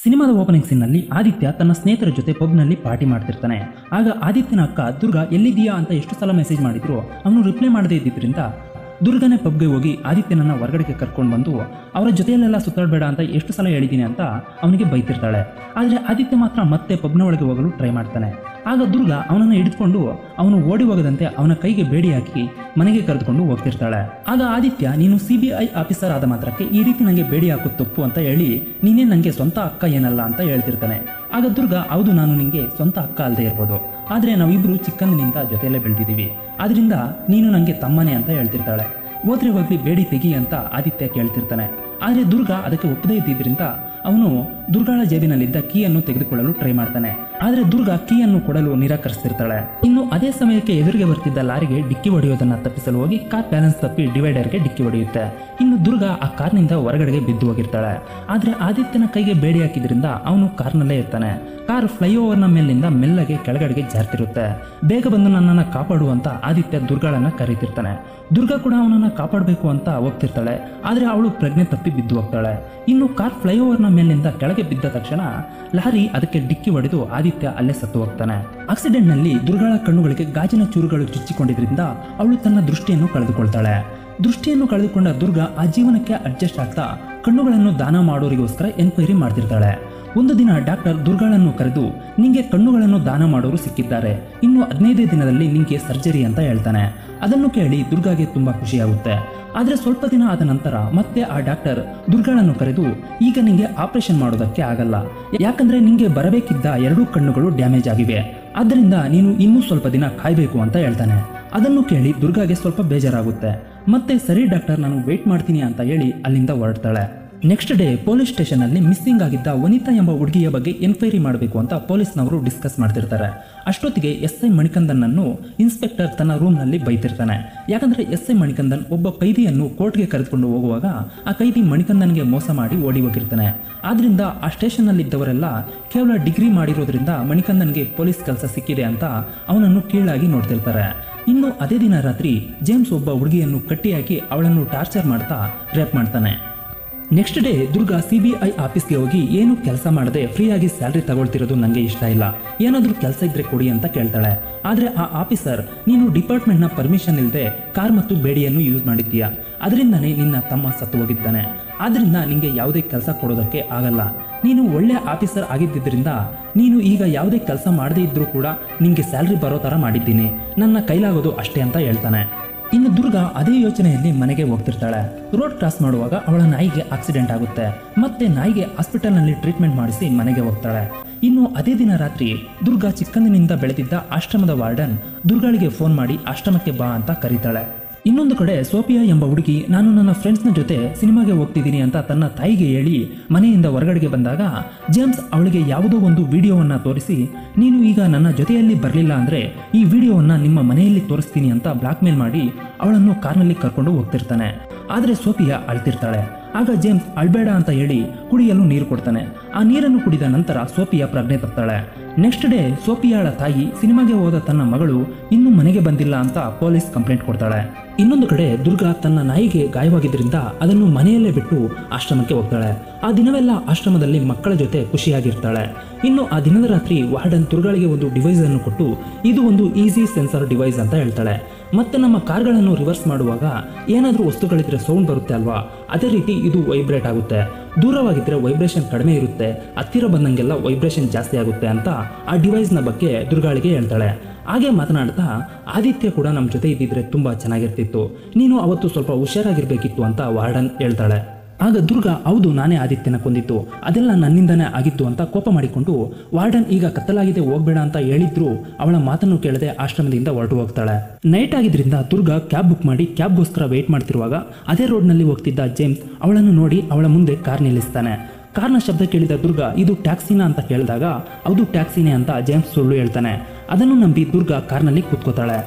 ಸಿನಿಮಾದ ಓಪನಿಂಗ್ ಸೀನ್ನಲ್ಲಿ ಆದಿತ್ಯ ತನ್ನ ಸ್ನೇಹಿತರ ಜೊತೆ ಪಬ್ನಲ್ಲಿ ಪಾರ್ಟಿ ಮಾಡ್ತಿರ್ತಾನೆ ಆಗ ಆದಿತ್ಯನ ಅಕ್ಕ ದುರ್ಗಾ ಎಲ್ಲಿದೆಯಾ ಅಂತ ಎಷ್ಟು ಸಲ ಮೆಸೇಜ್ ಮಾಡಿದ್ರು ಅವನು ರಿಪ್ಲೈ ಮಾಡದೇ ಇದ್ದಿದ್ರಿಂದ ದುರ್ಗನೇ ಪಬ್ಗೆ ಹೋಗಿ ಆದಿತ್ಯನನ್ನ ಹೊರಗಡೆಗೆ ಕರ್ಕೊಂಡು ಬಂದು ಅವರ ಜೊತೆಯಲ್ಲೆಲ್ಲ ಸುತ್ತಾಡಬೇಡ ಅಂತ ಎಷ್ಟು ಸಲ ಹೇಳಿದ್ದೀನಿ ಅಂತ ಅವನಿಗೆ ಬೈತಿರ್ತಾಳೆ ಆದರೆ ಆದಿತ್ಯ ಮಾತ್ರ ಮತ್ತೆ ಪಬ್ನ ಒಳಗೆ ಹೋಗಲು ಟ್ರೈ ಮಾಡ್ತಾನೆ ಆಗ ದುರ್ಗಾ ಅವನನ್ನು ಹಿಡಿದುಕೊಂಡು ಅವನು ಓಡಿ ಹೋಗದಂತೆ ಅವನ ಕೈಗೆ ಬೇಡಿ ಹಾಕಿ ಮನೆಗೆ ಕರೆದುಕೊಂಡು ಹೋಗ್ತಿರ್ತಾಳೆ ಆಗ ಆದಿತ್ಯ ನೀನು ಸಿ ಬಿ ಐ ಆಫೀಸರ್ ಆದ ಮಾತ್ರಕ್ಕೆ ಈ ರೀತಿ ನನಗೆ ಬೇಡಿ ಹಾಕೋದು ತಪ್ಪು ಅಂತ ಹೇಳಿ ನೀನೇ ನನಗೆ ಸ್ವಂತ ಅಕ್ಕ ಏನಲ್ಲ ಅಂತ ಹೇಳ್ತಿರ್ತಾನೆ ಆಗ ದುರ್ಗಾ ಹೌದು ನಾನು ನಿಂಗೆ ಸ್ವಂತ ಅಕ್ಕ ಅಲ್ಲದೆ ಇರ್ಬೋದು ಆದರೆ ನಾವಿಬ್ರು ಚಿಕ್ಕಂದಿನಿಂದ ಜೊತೆಯಲ್ಲೇ ಬೆಳೆದಿದ್ದೀವಿ ಆದ್ರಿಂದ ನೀನು ನನಗೆ ತಮ್ಮನೇ ಅಂತ ಹೇಳ್ತಿರ್ತಾಳೆ ಹೋದ್ರೆ ಹೋಗ್ಲಿ ಬೇಡಿ ತೆಗಿ ಅಂತ ಆದಿತ್ಯ ಕೇಳ್ತಿರ್ತಾನೆ ಆದರೆ ದುರ್ಗಾ ಅದಕ್ಕೆ ಒಪ್ಪದೇ ಇದ್ದಿದ್ರಿಂದ ಅವನು ದುರ್ಗಾಳ ಜೇಬಿನಲ್ಲಿದ್ದ ಕೀಯನ್ನು ತೆಗೆದುಕೊಳ್ಳಲು ಟ್ರೈ ಮಾಡ್ತಾನೆ ಆದರೆ ದುರ್ಗಾ ಕೀಯನ್ನು ಕೊಡಲು ನಿರಾಕರಿಸ್ತಿರ್ತಾಳೆ ಇನ್ನು ಅದೇ ಸಮಯಕ್ಕೆ ಎದುರಿಗೆ ಬರ್ತಿದ್ದ ಲಾರಿಗೆ ಡಿಕ್ಕಿ ಹೊಡೆಯೋದನ್ನ ತಪ್ಪಿಸಲು ಹೋಗಿ ಕಾರ್ ಬ್ಯಾಲೆನ್ಸ್ ತಪ್ಪಿ ಡಿವೈಡರ್ಗೆ ಡಿಕ್ಕಿ ಹೊಡೆಯುತ್ತೆ ಇನ್ನು ದುರ್ಗಾ ಆ ಕಾರ್ನಿಂದ ಹೊರಗಡೆಗೆ ಬಿದ್ದು ಹೋಗಿರ್ತಾಳೆ ಆದರೆ ಆದಿತ್ಯನ ಕೈಗೆ ಬೇಡಿ ಹಾಕಿದ್ರಿಂದ ಅವನು ಕಾರ್ನಲ್ಲೇ ಇರ್ತಾನೆ ಕಾರ್ ಫ್ಲೈಓವರ್ನ ಮೇಲಿಂದ ಮೆಲ್ಲಗೆ ಕೆಳಗಡೆಗೆ ಜಾರ್ತಿರುತ್ತೆ ಬೇಗ ಬಂದು ನನ್ನನ್ನು ಕಾಪಾಡುವಂತ ಆದಿತ್ಯ ದುರ್ಗಾಳನ್ನ ಕರೀತಿರ್ತಾನೆ ದುರ್ಗಾ ಕೂಡ ಅವನನ್ನ ಕಾಪಾಡಬೇಕು ಅಂತ ಹೋಗ್ತಿರ್ತಾಳೆ ಆದರೆ ಅವಳು ಪ್ರಜ್ಞೆ ತಪ್ಪಿ ಬಿದ್ದು ಹೋಗ್ತಾಳೆ ಇನ್ನು ಕಾರ್ ಫ್ಲೈಓವರ್ನ ಮೇಲಿಂದ ಕೆಳಗೆ ಬಿದ್ದ ತಕ್ಷಣ ಲಾರಿ ಅದಕ್ಕೆ ಡಿಕ್ಕಿ ಹೊಡೆದು ಆದಿತ್ಯ ಅಲ್ಲೇ ಸತ್ತು ಹೋಗ್ತಾನೆ ಆಕ್ಸಿಡೆಂಟ್ನಲ್ಲಿ ದುರ್ಗಾಳ ಕಣ್ಣುಗಳಿಗೆ ಗಾಜಿನ ಚೂರುಗಳು ಚುಚ್ಚಿಕೊಂಡಿದ್ರಿಂದ ಅವಳು ತನ್ನ ದೃಷ್ಟಿಯನ್ನು ಕಳೆದುಕೊಳ್ತಾಳೆ ದೃಷ್ಟಿಯನ್ನು ಕಳೆದುಕೊಂಡ ದುರ್ಗಾ ಆ ಜೀವನಕ್ಕೆ ಅಡ್ಜಸ್ಟ್ ಆಗ್ತಾ ಕಣ್ಣುಗಳನ್ನು ದಾನ ಮಾಡೋರಿಗೋಸ್ಕರ ಎನ್ಕ್ವೈರಿ ಮಾಡ್ತಿರ್ತಾಳೆ ಒಂದು ದಿನ ಡಾಕ್ಟರ್ ದುರ್ಗಾಳನ್ನು ಕರೆದು ನಿಂಗೆ ಕಣ್ಣುಗಳನ್ನು ದಾನ ಮಾಡೋರು ಸಿಕ್ಕಿದ್ದಾರೆ ಇನ್ನು ಹದಿನೈದೇ ದಿನದಲ್ಲಿ ನಿಂಗೆ ಸರ್ಜರಿ ಅಂತ ಹೇಳ್ತಾನೆ ಅದನ್ನು ಕೇಳಿ ದುರ್ಗಾಗೆ ತುಂಬಾ ಖುಷಿಯಾಗುತ್ತೆ ಆದರೆ ಸ್ವಲ್ಪ ದಿನ ಆದ ನಂತರ ಮತ್ತೆ ಆ ಡಾಕ್ಟರ್ ದುರ್ಗಾಳನ್ನು ಕರೆದು ಈಗ ನಿಂಗೆ ಆಪರೇಷನ್ ಮಾಡೋದಕ್ಕೆ ಆಗಲ್ಲ ಯಾಕಂದ್ರೆ ನಿಂಗೆ ಬರಬೇಕಿದ್ದ ಎರಡೂ ಕಣ್ಣುಗಳು ಡ್ಯಾಮೇಜ್ ಆಗಿವೆ ಆದ್ದರಿಂದ ನೀನು ಇನ್ನೂ ಸ್ವಲ್ಪ ದಿನ ಕಾಯಬೇಕು ಅಂತ ಹೇಳ್ತಾನೆ ಅದನ್ನು ಕೇಳಿ ದುರ್ಗಾಗೆ ಸ್ವಲ್ಪ ಬೇಜಾರಾಗುತ್ತೆ ಮತ್ತೆ ಸರಿ ಡಾಕ್ಟರ್ ನಾನು ವೇಟ್ ಮಾಡ್ತೀನಿ ಅಂತ ಹೇಳಿ ಅಲ್ಲಿಂದ ಹೊರಡ್ತಾಳೆ ನೆಕ್ಸ್ಟ್ ಡೇ ಪೊಲೀಸ್ ಸ್ಟೇಷನ್ ಅಲ್ಲಿ ಮಿಸ್ಸಿಂಗ್ ಆಗಿದ್ದ ವನಿತಾ ಎಂಬ ಹುಡುಗಿಯ ಬಗ್ಗೆ ಎನ್ಕ್ವೈರಿ ಮಾಡಬೇಕು ಅಂತ ಪೊಲೀಸ್ನವರು ಡಿಸ್ಕಸ್ ಮಾಡ್ತಿರ್ತಾರೆ ಅಷ್ಟೊತ್ತಿಗೆ ಎಸ್ ಐ ಮಣಿಕಂದನ್ನನ್ನು ಇನ್ಸ್ಪೆಕ್ಟರ್ ತನ್ನ ರೂಮ್ನಲ್ಲಿ ಬೈತಿರ್ತಾನೆ ಯಾಕಂದ್ರೆ ಎಸ್ ಐ ಮಣಿಕಂದನ್ ಒಬ್ಬ ಕೈದಿಯನ್ನು ಕೋರ್ಟ್ಗೆ ಕರೆದುಕೊಂಡು ಹೋಗುವಾಗ ಆ ಕೈದಿ ಮಣಿಕಂದನ್ಗೆ ಮೋಸ ಮಾಡಿ ಓಡಿ ಹೋಗಿರ್ತಾನೆ ಆದ್ರಿಂದ ಆ ಸ್ಟೇಷನ್ನಲ್ಲಿದ್ದವರೆಲ್ಲ ಕೇವಲ ಡಿಗ್ರಿ ಮಾಡಿರೋದ್ರಿಂದ ಮಣಿಕಂದನ್ಗೆ ಪೊಲೀಸ್ ಕೆಲಸ ಸಿಕ್ಕಿದೆ ಅಂತ ಅವನನ್ನು ಕೀಳಾಗಿ ನೋಡ್ತಿರ್ತಾರೆ ಇನ್ನು ಅದೇ ದಿನ ರಾತ್ರಿ ಜೇಮ್ಸ್ ಒಬ್ಬ ಹುಡುಗಿಯನ್ನು ಕಟ್ಟಿಹಾಕಿ ಅವಳನ್ನು ಟಾರ್ಚರ್ ಮಾಡ್ತಾ ರೇಪ್ ಮಾಡ್ತಾನೆ next day Durga C B I ಆಫೀಸ್ಗೆ ಹೋಗಿ ಏನು ಕೆಲಸ ಮಾಡದೆ ಫ್ರೀಯಾಗಿ ಸ್ಯಾಲ್ರಿ ತಗೊಳ್ತಿರೋದು ನನಗೆ ಇಷ್ಟ ಇಲ್ಲ ಏನಾದರೂ ಕೆಲಸ ಇದ್ರೆ ಕೊಡಿ ಅಂತ ಕೇಳ್ತಾಳೆ ಆದರೆ ಆ ಆಫೀಸರ್ ನೀನು ಡಿಪಾರ್ಟ್ಮೆಂಟ್ನ ಪರ್ಮಿಷನ್ ಇಲ್ಲದೆ ಕಾರ್ ಮತ್ತು ಬೇಡಿಯನ್ನು ಯೂಸ್ ಮಾಡಿದ್ದೀಯಾ ಅದರಿಂದನೇ ನಿನ್ನ ತಮ್ಮ ಸತ್ತು ಹೋಗಿದ್ದಾನೆ ಆದ್ರಿಂದ ನಿಂಗೆ ಯಾವುದೇ ಕೆಲಸ ಕೊಡೋದಕ್ಕೆ ಆಗಲ್ಲ ನೀನು ಒಳ್ಳೆ ಆಫೀಸರ್ ಆಗಿದ್ದರಿಂದ ನೀನು ಈಗ ಯಾವುದೇ ಕೆಲಸ ಮಾಡದೇ ಇದ್ರೂ ಕೂಡ ನಿಂಗೆ ಸ್ಯಾಲ್ರಿ ಬರೋ ಥರ ಮಾಡಿದ್ದೀನಿ ನನ್ನ ಕೈಲಾಗೋದು ಅಷ್ಟೇ ಅಂತ ಹೇಳ್ತಾನೆ ಇನ್ನು ದುರ್ಗಾ ಅದೇ ಯೋಚನೆಯಲ್ಲಿ ಮನೆಗೆ ಹೋಗ್ತಿರ್ತಾಳೆ ರೋಡ್ ಕ್ರಾಸ್ ಮಾಡುವಾಗ ಅವಳ ನಾಯಿಗೆ ಆಕ್ಸಿಡೆಂಟ್ ಆಗುತ್ತೆ ಮತ್ತೆ ನಾಯಿಗೆ ಹಾಸ್ಪಿಟಲ್ನಲ್ಲಿ ಟ್ರೀಟ್ಮೆಂಟ್ ಮಾಡಿಸಿ ಮನೆಗೆ ಹೋಗ್ತಾಳೆ ಇನ್ನು ಅದೇ ದಿನ ರಾತ್ರಿ ದುರ್ಗಾ ಚಿಕ್ಕಂದಿನಿಂದ ಬೆಳೆದಿದ್ದ ಆಶ್ರಮದ ವಾರ್ಡನ್ ದುರ್ಗಾಳಿಗೆ ಫೋನ್ ಮಾಡಿ ಆಶ್ರಮಕ್ಕೆ ಬಾ ಅಂತ ಕರೀತಾಳೆ ಇನ್ನೊಂದು ಕಡೆ ಸೋಫಿಯಾ ಎಂಬ ಹುಡುಗಿ ನಾನು ನನ್ನ ಫ್ರೆಂಡ್ಸ್ನ ಜೊತೆ ಸಿನಿಮಾಗೆ ಹೋಗ್ತಿದ್ದೀನಿ ಅಂತ ತನ್ನ ತಾಯಿಗೆ ಹೇಳಿ ಮನೆಯಿಂದ ಹೊರಗಡೆಗೆ ಬಂದಾಗ ಜೇಮ್ಸ್ ಅವಳಿಗೆ ಯಾವುದೋ ಒಂದು ವಿಡಿಯೋವನ್ನ ತೋರಿಸಿ ನೀನು ಈಗ ನನ್ನ ಜೊತೆಯಲ್ಲಿ ಬರಲಿಲ್ಲ ಅಂದ್ರೆ ಈ ವಿಡಿಯೋವನ್ನ ನಿಮ್ಮ ಮನೆಯಲ್ಲಿ ತೋರಿಸ್ತೀನಿ ಅಂತ ಬ್ಲಾಕ್ ಮೇಲ್ ಮಾಡಿ ಅವಳನ್ನು ಕಾರ್ನಲ್ಲಿ ಕರ್ಕೊಂಡು ಹೋಗ್ತಿರ್ತಾನೆ ಆದರೆ ಸೋಫಿಯಾ ಅಳ್ತಿರ್ತಾಳೆ ಆಗ ಜೇಮ್ಸ್ ಅಳ್ಬೇಡ ಅಂತ ಹೇಳಿ ಕುಡಿಯಲು ನೀರು ಕೊಡ್ತಾನೆ ಆ ನೀರನ್ನು ಕುಡಿದ ನಂತರ ಸೋಫಿಯಾ ಪ್ರಜ್ಞೆ ತಪ್ತಾಳೆ ನೆಕ್ಸ್ಟ್ ಡೇ ಸೋಫಿಯಾಳ ತಾಯಿ ಸಿನಿಮಾಗೆ ಹೋದ ತನ್ನ ಮಗಳು ಇನ್ನೂ ಮನೆಗೆ ಬಂದಿಲ್ಲ ಅಂತ ಪೊಲೀಸ್ ಕಂಪ್ಲೇಂಟ್ ಕೊಡ್ತಾಳೆ ಇನ್ನೊಂದು ಕಡೆ ದುರ್ಗಾ ತನ್ನ ನಾಯಿಗೆ ಗಾಯವಾಗಿದ್ದರಿಂದ ಅದನ್ನು ಮನೆಯಲ್ಲೇ ಬಿಟ್ಟು ಆಶ್ರಮಕ್ಕೆ ಹೋಗ್ತಾಳೆ ಆ ದಿನವೆಲ್ಲ ಆಶ್ರಮದಲ್ಲಿ ಮಕ್ಕಳ ಜೊತೆ ಖುಷಿಯಾಗಿರ್ತಾಳೆ ಇನ್ನು ಆ ದಿನದ ರಾತ್ರಿ ವಾರ್ಡನ್ ದುರ್ಗಾಳಿಗೆ ಒಂದು ಡಿವೈಸ್ ಅನ್ನು ಕೊಟ್ಟು ಇದು ಒಂದು ಈಸಿ ಸೆನ್ಸರ್ ಡಿವೈಸ್ ಅಂತ ಹೇಳ್ತಾಳೆ ಮತ್ತೆ ನಮ್ಮ ಕಾರ್ಗಳನ್ನು ರಿವರ್ಸ್ ಮಾಡುವಾಗ ಏನಾದರೂ ವಸ್ತುಗಳಿದ್ರೆ ಸೌಂಡ್ ಬರುತ್ತೆ ಅಲ್ವಾ ಅದೇ ರೀತಿ ಇದು ವೈಬ್ರೇಟ್ ಆಗುತ್ತೆ ದೂರವಾಗಿದ್ದರೆ ವೈಬ್ರೇಷನ್ ಕಡಿಮೆ ಇರುತ್ತೆ ಹತ್ತಿರ ಬಂದಂಗೆಲ್ಲ ವೈಬ್ರೇಷನ್ ಜಾಸ್ತಿ ಆಗುತ್ತೆ ಅಂತ ಆ ಡಿವೈಸ್ನ ಬಗ್ಗೆ ದುರ್ಗಾಳಿಗೆ ಹೇಳ್ತಾಳೆ ಹಾಗೆ ಮಾತನಾಡ್ತಾ ಆದಿತ್ಯ ಕೂಡ ನಮ್ಮ ಜೊತೆ ಇದ್ದಿದ್ರೆ ತುಂಬಾ ಚೆನ್ನಾಗಿರ್ತಿತ್ತು ನೀನು ಅವತ್ತು ಸ್ವಲ್ಪ ಹುಷಾರಾಗಿರ್ಬೇಕಿತ್ತು ಅಂತ ವಾರ್ಡನ್ ಹೇಳ್ತಾಳೆ ಆಗ ದುರ್ಗಾ ಹೌದು ನಾನೇ ಆದಿತ್ಯನ ಕೊಂದಿತ್ತು ಅದೆಲ್ಲ ನನ್ನಿಂದನೇ ಆಗಿತ್ತು ಅಂತ ಕೋಪ ಮಾಡಿಕೊಂಡು ವಾರ್ಡನ್ ಈಗ ಕತ್ತಲಾಗಿದೆ ಹೋಗ್ಬೇಡ ಅಂತ ಹೇಳಿದ್ರು ಅವಳ ಮಾತನ್ನು ಕೇಳದೆ ಆಶ್ರಮದಿಂದ ಹೊರಟು ಹೋಗ್ತಾಳೆ ನೈಟ್ ಆಗಿದ್ರಿಂದ ದುರ್ಗಾ ಕ್ಯಾಬ್ ಬುಕ್ ಮಾಡಿ ಕ್ಯಾಬ್ಗೋಸ್ಕರ ವೇಟ್ ಮಾಡ್ತಿರುವಾಗ ಅದೇ ರೋಡ್ನಲ್ಲಿ ಹೋಗ್ತಿದ್ದ ಜೇಮ್ಸ್ ಅವಳನ್ನು ನೋಡಿ ಅವಳ ಮುಂದೆ ಕಾರ್ ನಿಲ್ಲಿಸ್ತಾನೆ ಕಾರ್ನ ಶಬ್ದ ಕೇಳಿದ ದುರ್ಗಾ ಇದು ಟ್ಯಾಕ್ಸಿನ ಅಂತ ಕೇಳಿದಾಗ ಅದು ಟ್ಯಾಕ್ಸಿನೇ ಅಂತ ಜೇಮ್ಸ್ ಸುಳ್ಳು ಹೇಳ್ತಾನೆ ಅದನ್ನು ನಂಬಿ ದುರ್ಗಾ ಕಾರ್ನಲ್ಲಿ ಕೂತ್ಕೋತಾಳೆ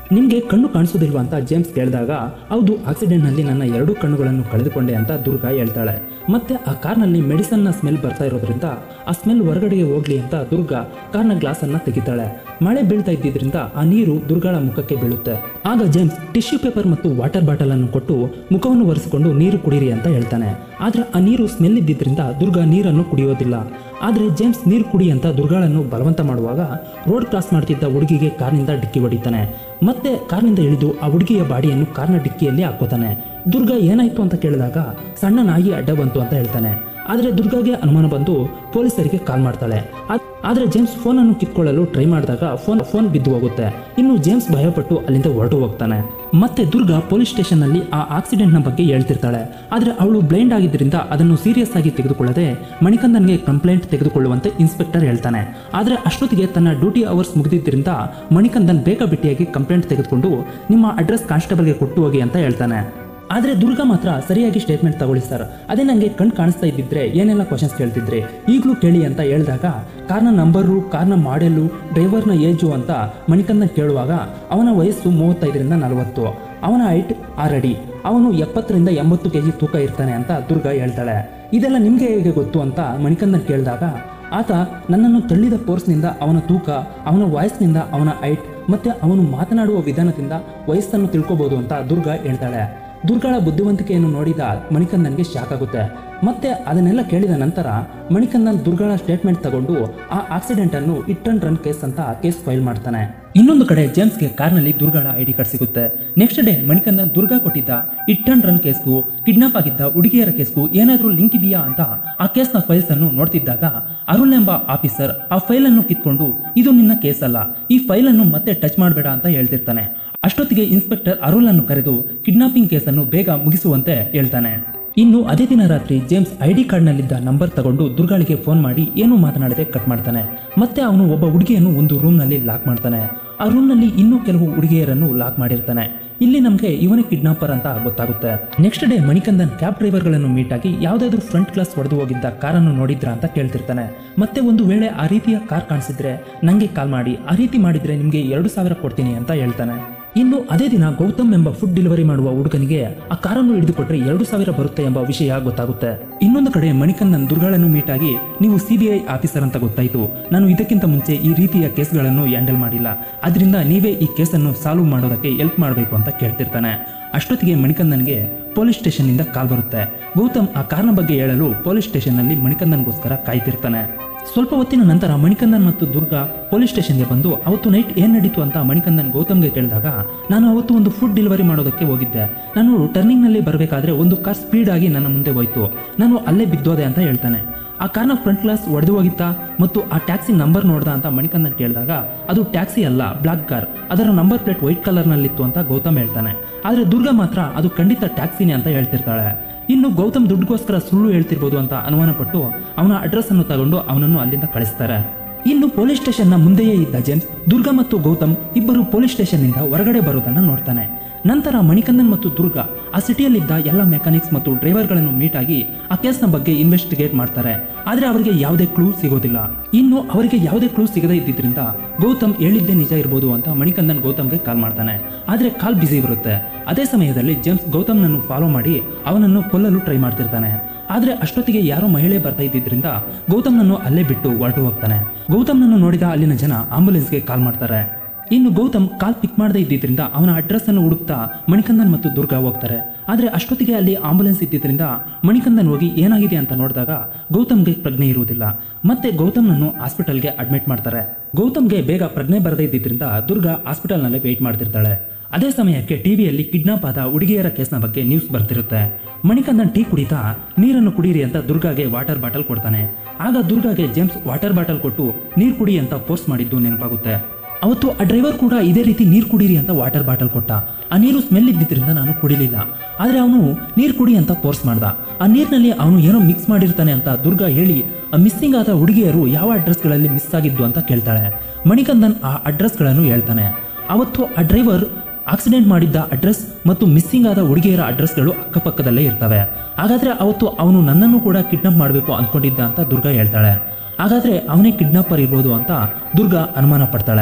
ನಿಮಗೆ ಕಣ್ಣು ಕಾಣಿಸೋದಿಲ್ವಾ ಅಂತ ಜೇಮ್ಸ್ ಕೇಳಿದಾಗ ಹೌದು ಆಕ್ಸಿಡೆಂಟ್ನಲ್ಲಿ ನನ್ನ ಎರಡೂ ಕಣ್ಣುಗಳನ್ನು ಕಳೆದುಕೊಂಡೆ ಅಂತ ದುರ್ಗಾ ಹೇಳ್ತಾಳೆ ಮತ್ತೆ ಆ ಕಾರ್ನಲ್ಲಿ ಮೆಡಿಸನ್ನ ಸ್ಮೆಲ್ ಬರ್ತಾ ಇರೋದ್ರಿಂದ ಆ ಸ್ಮೆಲ್ ಹೊರಗಡೆಗೆ ಹೋಗ್ಲಿ ಅಂತ ದುರ್ಗಾ ಕಾರ್ನ ಗ್ಲಾಸನ್ನು ತೆಗಿತಾಳೆ ಮಳೆ ಬೀಳ್ತಾ ಇದ್ದಿದ್ರಿಂದ ಆ ನೀರು ದುರ್ಗಾಳ ಮುಖಕ್ಕೆ ಬೀಳುತ್ತೆ ಆಗ ಜೇಮ್ಸ್ ಟಿಶ್ಯೂ ಪೇಪರ್ ಮತ್ತು ವಾಟರ್ ಬಾಟಲ್ ಅನ್ನು ಕೊಟ್ಟು ಮುಖವನ್ನು ಒರೆಸಿಕೊಂಡು ನೀರು ಕುಡೀರಿ ಅಂತ ಹೇಳ್ತಾನೆ ಆದ್ರೆ ಆ ನೀರು ಸ್ಮೆಲ್ ಇದ್ದಿದ್ರಿಂದ ದುರ್ಗಾ ನೀರನ್ನು ಕುಡಿಯೋದಿಲ್ಲ ಆದ್ರೆ ಜೇಮ್ಸ್ ನೀರು ಕುಡಿ ಅಂತ ದುರ್ಗಾಳನ್ನು ಬಲವಂತ ಮಾಡುವಾಗ ರೋಡ್ ಕ್ರಾಸ್ ಮಾಡ್ತಿದ್ದ ಹುಡುಗಿಗೆ ಕಾರ್ನಿಂದ ಡಿಕ್ಕಿ ಹೊಡಿತಾನೆ ಮತ್ತೆ ಕಾರ್ನಿಂದ ಇಳಿದು ಆ ಹುಡುಗಿಯ ಬಾಡಿಯನ್ನು ಕಾರ್ನ ಡಿಕ್ಕಿಯಲ್ಲಿ ಹಾಕೋತಾನೆ ದುರ್ಗಾ ಏನಾಯ್ತು ಅಂತ ಕೇಳಿದಾಗ ಸಣ್ಣ ನಾಯಿ ಅಡ್ಡ ಬಂತು ಅಂತ ಹೇಳ್ತಾನೆ ಆದರೆ ದುರ್ಗಾಗೆ ಅನುಮಾನ ಬಂದು ಪೊಲೀಸರಿಗೆ ಕಾಲ್ ಮಾಡ್ತಾಳೆ ಆದ್- ಆದ್ರೆ ಜೇಮ್ಸ್ ಫೋನ್ ಅನ್ನು ಕಿತ್ಕೊಳ್ಳಲು ಟ್ರೈ ಮಾಡಿದಾಗ ಫೋನ್ ಫೋನ್ ಬಿದ್ದು ಹೋಗುತ್ತೆ ಇನ್ನು ಜೇಮ್ಸ್ ಭಯಪಟ್ಟು ಅಲ್ಲಿಂದ ಹೊರಟು ಹೋಗ್ತಾನೆ ಮತ್ತೆ ದುರ್ಗಾ ಪೊಲೀಸ್ ಸ್ಟೇಷನ್ ನಲ್ಲಿ ಆ ಆಕ್ಸಿಡೆಂಟ್ ನ ಬಗ್ಗೆ ಹೇಳ್ತಿರ್ತಾಳೆ ಆದ್ರೆ ಅವಳು ಬ್ಲೈಂಡ್ ಆಗಿದ್ದರಿಂದ ಅದನ್ನು ಸೀರಿಯಸ್ ಆಗಿ ತೆಗೆದುಕೊಳ್ಳದೆ ಮಣಿಕಂದನ್ಗೆ ಕಂಪ್ಲೇಂಟ್ ತೆಗೆದುಕೊಳ್ಳುವಂತೆ ಇನ್ಸ್ಪೆಕ್ಟರ್ ಹೇಳ್ತಾನೆ ಆದ್ರೆ ಅಷ್ಟೊತ್ತಿಗೆ ತನ್ನ ಡ್ಯೂಟಿ ಅವರ್ಸ್ ಮುಗಿದಿದ್ದರಿಂದ ಮಣಿಕಂದನ್ ಬೇಕಾಬಿಟ್ಟಿಯಾಗಿ ಕಂಪ್ಲೇಂಟ್ ತೆಗೆದುಕೊಂಡು ನಿಮ್ಮ ಅಡ್ರೆಸ್ ಕಾನ್ಸ್ಟೇಬಲ್ಗೆ ಕೊಟ್ಟು ಹೋಗಿ ಅಂತ ಹೇಳ್ತಾನೆ ಆದ್ರೆ ದುರ್ಗಾ ಮಾತ್ರ ಸರಿಯಾಗಿ ಸ್ಟೇಟ್ಮೆಂಟ್ ತಗೊಳ್ಳಿ ಸರ್ ಅದೇ ನನಗೆ ಕಣ್ ಕಾಣಿಸ್ತಾ ಇದ್ದಿದ್ರೆ ಏನೆಲ್ಲ ಕ್ವಶನ್ಸ್ ಕೇಳ್ತಿದ್ರಿ ಈಗಲೂ ಕೇಳಿ ಅಂತ ಹೇಳಿದಾಗ ಕಾರ್ನ ನಂಬರು ಕಾರ್ನ ಮಾಡೆಲ್ಲು ಡ್ರೈವರ್ನ ಏಜು ಅಂತ ಮಣಿಕಂದನ್ ಕೇಳುವಾಗ ಅವನ ವಯಸ್ಸು ಮೂವತ್ತೈದರಿಂದ ನಲವತ್ತು ಅವನ ಹೈಟ್ ಆರಡಿ ಅವನು ಎಪ್ಪತ್ತರಿಂದ ಎಂಬತ್ತು ಕೆಜಿ ತೂಕ ಇರ್ತಾನೆ ಅಂತ ದುರ್ಗಾ ಹೇಳ್ತಾಳೆ ಇದೆಲ್ಲ ನಿಮಗೆ ಹೇಗೆ ಗೊತ್ತು ಅಂತ ಮಣಿಕಂದನ್ ಕೇಳಿದಾಗ ಆತ ನನ್ನನ್ನು ತಳ್ಳಿದ ಫೋರ್ಸ್ನಿಂದ ಅವನ ತೂಕ ಅವನ ವಾಯ್ಸ್ನಿಂದ ಅವನ ಹೈಟ್ ಮತ್ತೆ ಅವನು ಮಾತನಾಡುವ ವಿಧಾನದಿಂದ ವಯಸ್ಸನ್ನು ತಿಳ್ಕೊಬಹುದು ಅಂತ ದುರ್ಗಾ ಹೇಳ್ತಾಳೆ ದುರ್ಗಾಳ ಬುದ್ಧಿವಂತಿಕೆಯನ್ನು ನೋಡಿದ ಮಣಿಕಂದನ್ಗೆ ಶಾಕ್ ಆಗುತ್ತೆ ಮತ್ತೆ ಅದನ್ನೆಲ್ಲ ಕೇಳಿದ ನಂತರ ಮಣಿಕಂದನ್ ದುರ್ಗಾಳ ಸ್ಟೇಟ್ಮೆಂಟ್ ತಗೊಂಡು ಆ ಆಕ್ಸಿಡೆಂಟ್ ಅನ್ನು ಇಟ್ ಅಂಡ್ ರನ್ ಕೇಸ್ ಅಂತ ಕೇಸ್ ಫೈಲ್ ಮಾಡ್ತಾನೆ ಇನ್ನೊಂದು ಕಡೆ ಜೇಮ್ಸ್ಗೆ ಕಾರ್ನಲ್ಲಿ ದುರ್ಗಾಳ ಐಡಿ ಕಾರ್ಡ್ ಸಿಗುತ್ತೆ ನೆಕ್ಸ್ಟ್ ಡೇ ಮಣಿಕಂದನ್ ದುರ್ಗಾ ಕೊಟ್ಟಿದ್ದ ಇಟ್ ಅಂಡ್ ರನ್ ಕೇಸ್ಗೂ ಕಿಡ್ನಾಪ್ ಆಗಿದ್ದ ಹುಡುಗಿಯರ ಕೇಸ್ಗೂ ಏನಾದರೂ ಲಿಂಕ್ ಇದೆಯಾ ಅಂತ ಆ ಕೇಸ್ನ ಫೈಲ್ಸ್ ಅನ್ನು ನೋಡ್ತಿದ್ದಾಗ ಅರುಣ್ ಎಂಬ ಆಫೀಸರ್ ಆ ಫೈಲ್ ಅನ್ನು ಕಿತ್ಕೊಂಡು ಇದು ನಿನ್ನ ಕೇಸ್ ಅಲ್ಲ ಈ ಫೈಲ್ ಅನ್ನು ಮತ್ತೆ ಟಚ್ ಮಾಡಬೇಡ ಅಂತ ಹೇಳ್ತಿರ್ತಾನೆ ಅಷ್ಟೊತ್ತಿಗೆ ಇನ್ಸ್ಪೆಕ್ಟರ್ ಅರುಳ್ ಅನ್ನು ಕರೆದು ಕಿಡ್ನಾಪಿಂಗ್ ಕೇಸನ್ನು ಬೇಗ ಮುಗಿಸುವಂತೆ ಹೇಳ್ತಾನೆ ಇನ್ನು ಅದೇ ದಿನ ರಾತ್ರಿ ಜೇಮ್ಸ್ ಐ ಡಿ ಕಾರ್ಡ್ನಲ್ಲಿದ್ದ ನಂಬರ್ ತಗೊಂಡು ದುರ್ಗಾಳಿಗೆ ಫೋನ್ ಮಾಡಿ ಏನೂ ಮಾತನಾಡದೆ ಕಟ್ ಮಾಡ್ತಾನೆ ಮತ್ತೆ ಅವನು ಒಬ್ಬ ಹುಡುಗಿಯನ್ನು ಒಂದು ರೂಮ್ನಲ್ಲಿ ಲಾಕ್ ಮಾಡ್ತಾನೆ ಆ ರೂಮ್ನಲ್ಲಿ ಇನ್ನೂ ಕೆಲವು ಹುಡುಗಿಯರನ್ನು ಲಾಕ್ ಮಾಡಿರ್ತಾನೆ ಇಲ್ಲಿ ನಮಗೆ ಇವನೇ ಕಿಡ್ನಾಪರ್ ಅಂತ ಗೊತ್ತಾಗುತ್ತೆ ನೆಕ್ಸ್ಟ್ ಡೇ ಮಣಿಕಂದನ್ ಕ್ಯಾಬ್ ಡ್ರೈವರ್ಗಳನ್ನು ಮೀಟ್ ಆಗಿ ಯಾವುದಾದ್ರೂ ಫ್ರಂಟ್ ಕ್ಲಾಸ್ ಹೊಡೆದು ಹೋಗಿದ್ದ ಕಾರನ್ನು ನೋಡಿದ್ರಾ ಅಂತ ಕೇಳ್ತಿರ್ತಾನೆ ಮತ್ತೆ ಒಂದು ವೇಳೆ ಆ ರೀತಿಯ ಕಾರ್ ಕಾಣಿಸಿದ್ರೆ ನಂಗೆ ಕಾಲ್ ಮಾಡಿ ಆ ರೀತಿ ಮಾಡಿದ್ರೆ ನಿಮಗೆ ಎರಡು ಸಾವಿರ ಕೊಡ್ತೀನಿ ಅಂತ ಹೇಳ್ತಾನೆ ಇನ್ನು ಅದೇ ದಿನ ಗೌತಮ್ ಎಂಬ ಫುಡ್ ಡೆಲಿವರಿ ಮಾಡುವ ಹುಡುಗನಿಗೆ ಆ ಕಾರನ್ನು ಹಿಡಿದುಕೊಟ್ರೆ ಎರಡು ಸಾವಿರ ಬರುತ್ತೆ ಎಂಬ ವಿಷಯ ಗೊತ್ತಾಗುತ್ತೆ ಇನ್ನೊಂದು ಕಡೆ ಮಣಿಕಂದನ್ ದುರ್ಗಾಳನ್ನು ಮೀಟ್ ಆಗಿ ನೀವು ಸಿಬಿಐ ಆಫೀಸರ್ ಅಂತ ಗೊತ್ತಾಯ್ತು ನಾನು ಇದಕ್ಕಿಂತ ಮುಂಚೆ ಈ ರೀತಿಯ ಕೇಸ್ಗಳನ್ನು ಹ್ಯಾಂಡಲ್ ಮಾಡಿಲ್ಲ ಅದರಿಂದ ನೀವೇ ಈ ಕೇಸನ್ನು ಸಾಲ್ವ್ ಮಾಡೋದಕ್ಕೆ ಹೆಲ್ಪ್ ಮಾಡಬೇಕು ಅಂತ ಕೇಳ್ತಿರ್ತಾನೆ ಅಷ್ಟೊತ್ತಿಗೆ ಮಣಿಕಂದನ್ಗೆ ಪೊಲೀಸ್ ಸ್ಟೇಷನ್ನಿಂದ ಕಾಲ್ ಬರುತ್ತೆ ಗೌತಮ್ ಆ ಕಾರ್ನ ಬಗ್ಗೆ ಹೇಳಲು ಪೊಲೀಸ್ ಸ್ಟೇಷನ್ನಲ್ಲಿ ಮಣಿಕಂದನ್ಗೋಸ್ಕರ ಕಾಯ್ತಿರ್ತಾನೆ ಸ್ವಲ್ಪ ಹೊತ್ತಿನ ನಂತರ ಮಣಿಕಂದನ್ ಮತ್ತು ದುರ್ಗಾ ಪೊಲೀಸ್ ಸ್ಟೇಷನ್ಗೆ ಬಂದು ಅವತ್ತು ನೈಟ್ ಏನ್ ನಡೀತು ಅಂತ ಮಣಿಕಂದನ್ ಗೌತಮ್ಗೆ ಕೇಳಿದಾಗ ನಾನು ಅವತ್ತು ಒಂದು ಫುಡ್ ಡೆಲಿವರಿ ಮಾಡೋದಕ್ಕೆ ಹೋಗಿದ್ದೆ ನಾನು ಟರ್ನಿಂಗ್ನಲ್ಲಿ ಬರಬೇಕಾದ್ರೆ ಒಂದು ಕಾರ್ ಸ್ಪೀಡ್ ಆಗಿ ನನ್ನ ಮುಂದೆ ಹೋಯ್ತು ನಾನು ಅಲ್ಲೇ ಬಿದ್ದೋದೆ ಅಂತ ಹೇಳ್ತಾನೆ ಆ ಕಾರ್ನ ಫ್ರಂಟ್ ಗ್ಲಾಸ್ ಒಡೆದು ಹೋಗಿತ್ತಾ ಮತ್ತು ಆ ಟ್ಯಾಕ್ಸಿ ನಂಬರ್ ನೋಡ್ದ ಅಂತ ಮಣಿಕಂದನ್ ಕೇಳಿದಾಗ ಅದು ಟ್ಯಾಕ್ಸಿ ಅಲ್ಲ ಬ್ಲಾಕ್ ಕಾರ್ ಅದರ ನಂಬರ್ ಪ್ಲೇಟ್ ವೈಟ್ ಕಲರ್ನಲ್ಲಿತ್ತು ಅಂತ ಗೌತಮ್ ಹೇಳ್ತಾನೆ ಆದರೆ ದುರ್ಗಾ ಮಾತ್ರ ಅದು ಖಂಡಿತ ಟ್ಯಾಕ್ಸಿನೇ ಅಂತ ಹೇಳ್ತಿರ್ತಾಳೆ ಇನ್ನು ಗೌತಮ್ ದುಡ್ಡುಗೋಸ್ಕರ ಸುಳ್ಳು ಹೇಳ್ತಿರ್ಬೋದು ಅಂತ ಅನುಮಾನ ಪಟ್ಟು ಅವನ ಅಡ್ರೆಸ್ ಅನ್ನು ತಗೊಂಡು ಅವನನ್ನು ಅಲ್ಲಿಂದ ಕಳಿಸ್ತಾರೆ ಇನ್ನು ಪೊಲೀಸ್ ಸ್ಟೇಷನ್ನ ಮುಂದೆಯೇ ಇದ್ದ ಜೇಮ್ಸ್ ದುರ್ಗಾ ಮತ್ತು ಗೌತಮ್ ಇಬ್ಬರು ಪೊಲೀಸ್ ಸ್ಟೇಷನ್ನಿಂದ ಹೊರಗಡೆ ಬರೋದನ್ನ ನೋಡ್ತಾನೆ ನಂತರ ಮಣಿಕಂದನ್ ಮತ್ತು ದುರ್ಗಾ ಆ ಸಿಟಿಯಲ್ಲಿದ್ದ ಎಲ್ಲ ಮೆಕ್ಯಾನಿಕ್ಸ್ ಮತ್ತು ಡ್ರೈವರ್ಗಳನ್ನು ಮೀಟ್ ಆಗಿ ಆ ಕೇಸ್ನ ಬಗ್ಗೆ ಇನ್ವೆಸ್ಟಿಗೇಟ್ ಮಾಡ್ತಾರೆ ಆದ್ರೆ ಅವರಿಗೆ ಯಾವುದೇ ಕ್ಲೂ ಸಿಗೋದಿಲ್ಲ ಇನ್ನು ಅವರಿಗೆ ಯಾವುದೇ ಕ್ಲೂ ಸಿಗದೇ ಇದ್ದಿದ್ರಿಂದ ಗೌತಮ್ ಹೇಳಿದ್ದೇ ನಿಜ ಇರ್ಬೋದು ಅಂತ ಮಣಿಕಂದನ್ ಗೌತಮ್ಗೆ ಕಾಲ್ ಮಾಡ್ತಾನೆ ಆದ್ರೆ ಕಾಲ್ ಬಿಸಿ ಬರುತ್ತೆ ಅದೇ ಸಮಯದಲ್ಲಿ ಜೇಮ್ಸ್ ಗೌತಮ್ನನ್ನು ಫಾಲೋ ಮಾಡಿ ಅವನನ್ನು ಕೊಲ್ಲಲು ಟ್ರೈ ಮಾಡ್ತಿರ್ತಾನೆ ಆದ್ರೆ ಅಷ್ಟೊತ್ತಿಗೆ ಯಾರೋ ಮಹಿಳೆ ಬರ್ತಾ ಇದ್ದಿದ್ರಿಂದ ಗೌತಮ್ನನ್ನು ಅಲ್ಲೇ ಬಿಟ್ಟು ಹೊರಟು ಹೋಗ್ತಾನೆ ಗೌತಮ್ನನ್ನು ನೋಡಿದ ಅಲ್ಲಿನ ಜನ ಆಂಬುಲೆನ್ಸ್ಗೆ ಕಾಲ್ ಮಾಡ್ತಾರೆ ಇನ್ನು ಗೌತಮ್ ಕಾಲ್ ಪಿಕ್ ಮಾಡದೇ ಇದ್ದಿದ್ರಿಂದ ಅವನ ಅಡ್ರೆಸ್ ಅನ್ನು ಹುಡುಕ್ತಾ ಮಣಿಕಂದನ್ ಮತ್ತು ದುರ್ಗಾ ಹೋಗ್ತಾರೆ ಆದ್ರೆ ಅಷ್ಟೊತ್ತಿಗೆ ಅಲ್ಲಿ ಆಂಬುಲೆನ್ಸ್ ಇದ್ದಿದ್ರಿಂದ ಮಣಿಕಂದನ್ ಹೋಗಿ ಏನಾಗಿದೆ ಅಂತ ನೋಡಿದಾಗ ಗೌತಮ್ಗೆ ಪ್ರಜ್ಞೆ ಇರುವುದಿಲ್ಲ ಮತ್ತೆ ಗೌತಮ್ನನ್ನು ಹಾಸ್ಪಿಟಲ್ಗೆ ಅಡ್ಮಿಟ್ ಮಾಡ್ತಾರೆ ಗೌತಮ್ಗೆ ಬೇಗ ಪ್ರಜ್ಞೆ ಬರದೇ ಇದ್ದಿದ್ರಿಂದ ದುರ್ಗಾ ಹಾಸ್ಪಿಟಲ್ನಲ್ಲೇ ವೆಯ್ಟ್ ಮಾಡ್ತಿರ್ತಾಳೆ ಅದೇ ಸಮಯಕ್ಕೆ ಟಿವಿಯಲ್ಲಿ ಕಿಡ್ನಾಪ್ ಆದ ಹುಡುಗಿಯರ ಕೇಸ್ನ ಬಗ್ಗೆ ನ್ಯೂಸ್ ಬರ್ತಿರುತ್ತೆ ಮಣಿಕಂದನ್ ಟೀ ಕುಡಿತಾ ನೀರನ್ನು ಕುಡೀರಿ ಅಂತ ದುರ್ಗಾಗೆ ವಾಟರ್ ಬಾಟಲ್ ಕೊಡ್ತಾನೆ ಆಗ ದುರ್ಗಾಗೆ ಜೇಮ್ಸ್ ವಾಟರ್ ಬಾಟಲ್ ಕೊಟ್ಟು ನೀರು ಕುಡಿ ಅಂತ ಫೋರ್ಸ್ ಮಾಡಿದ್ದು ನೆನಪಾಗುತ್ತೆ ಅವತ್ತು ಆ ಡ್ರೈವರ್ ಕೂಡ ಇದೇ ರೀತಿ ನೀರು ಕುಡೀರಿ ಅಂತ ವಾಟರ್ ಬಾಟಲ್ ಕೊಟ್ಟ ಆ ನೀರು ಸ್ಮೆಲ್ ಇದ್ದಿದ್ರಿಂದ ನಾನು ಕುಡಿಲಿಲ್ಲ ಆದರೆ ಅವನು ನೀರು ಕುಡಿ ಅಂತ ಫೋರ್ಸ್ ಮಾಡ್ದ ಆ ನೀರಿನಲ್ಲಿ ಅವನು ಏನೋ ಮಿಕ್ಸ್ ಮಾಡಿರ್ತಾನೆ ಅಂತ ದುರ್ಗಾ ಹೇಳಿ ಆ ಮಿಸ್ಸಿಂಗ್ ಆದ ಹುಡುಗಿಯರು ಯಾವ ಅಡ್ರೆಸ್ಗಳಲ್ಲಿ ಮಿಸ್ ಆಗಿದ್ದು ಅಂತ ಕೇಳ್ತಾಳೆ ಮಣಿಕಂದನ್ ಆ ಅಡ್ರೆಸ್ಗಳನ್ನು ಹೇಳ್ತಾನೆ ಅವತ್ತು ಆ ಡ್ರೈವರ್ ಆಕ್ಸಿಡೆಂಟ್ ಮಾಡಿದ್ದ ಅಡ್ರೆಸ್ ಮತ್ತು ಮಿಸ್ಸಿಂಗ್ ಆದ ಹುಡುಗಿಯರ ಅಡ್ರೆಸ್ಗಳು ಅಕ್ಕಪಕ್ಕದಲ್ಲೇ ಇರ್ತವೆ ಹಾಗಾದ್ರೆ ಅವತ್ತು ಅವನು ನನ್ನನ್ನು ಕೂಡ ಕಿಡ್ನಾಪ್ ಮಾಡಬೇಕು ಅಂದ್ಕೊಂಡಿದ್ದ ಅಂತ ದುರ್ಗಾ ಹೇಳ್ತಾಳೆ ಹಾಗಾದ್ರೆ ಅವನೇ ಕಿಡ್ನಾಪರ್ ಇರ್ಬೋದು ಅಂತ ದುರ್ಗಾ ಅನುಮಾನ ಪಡ್ತಾಳೆ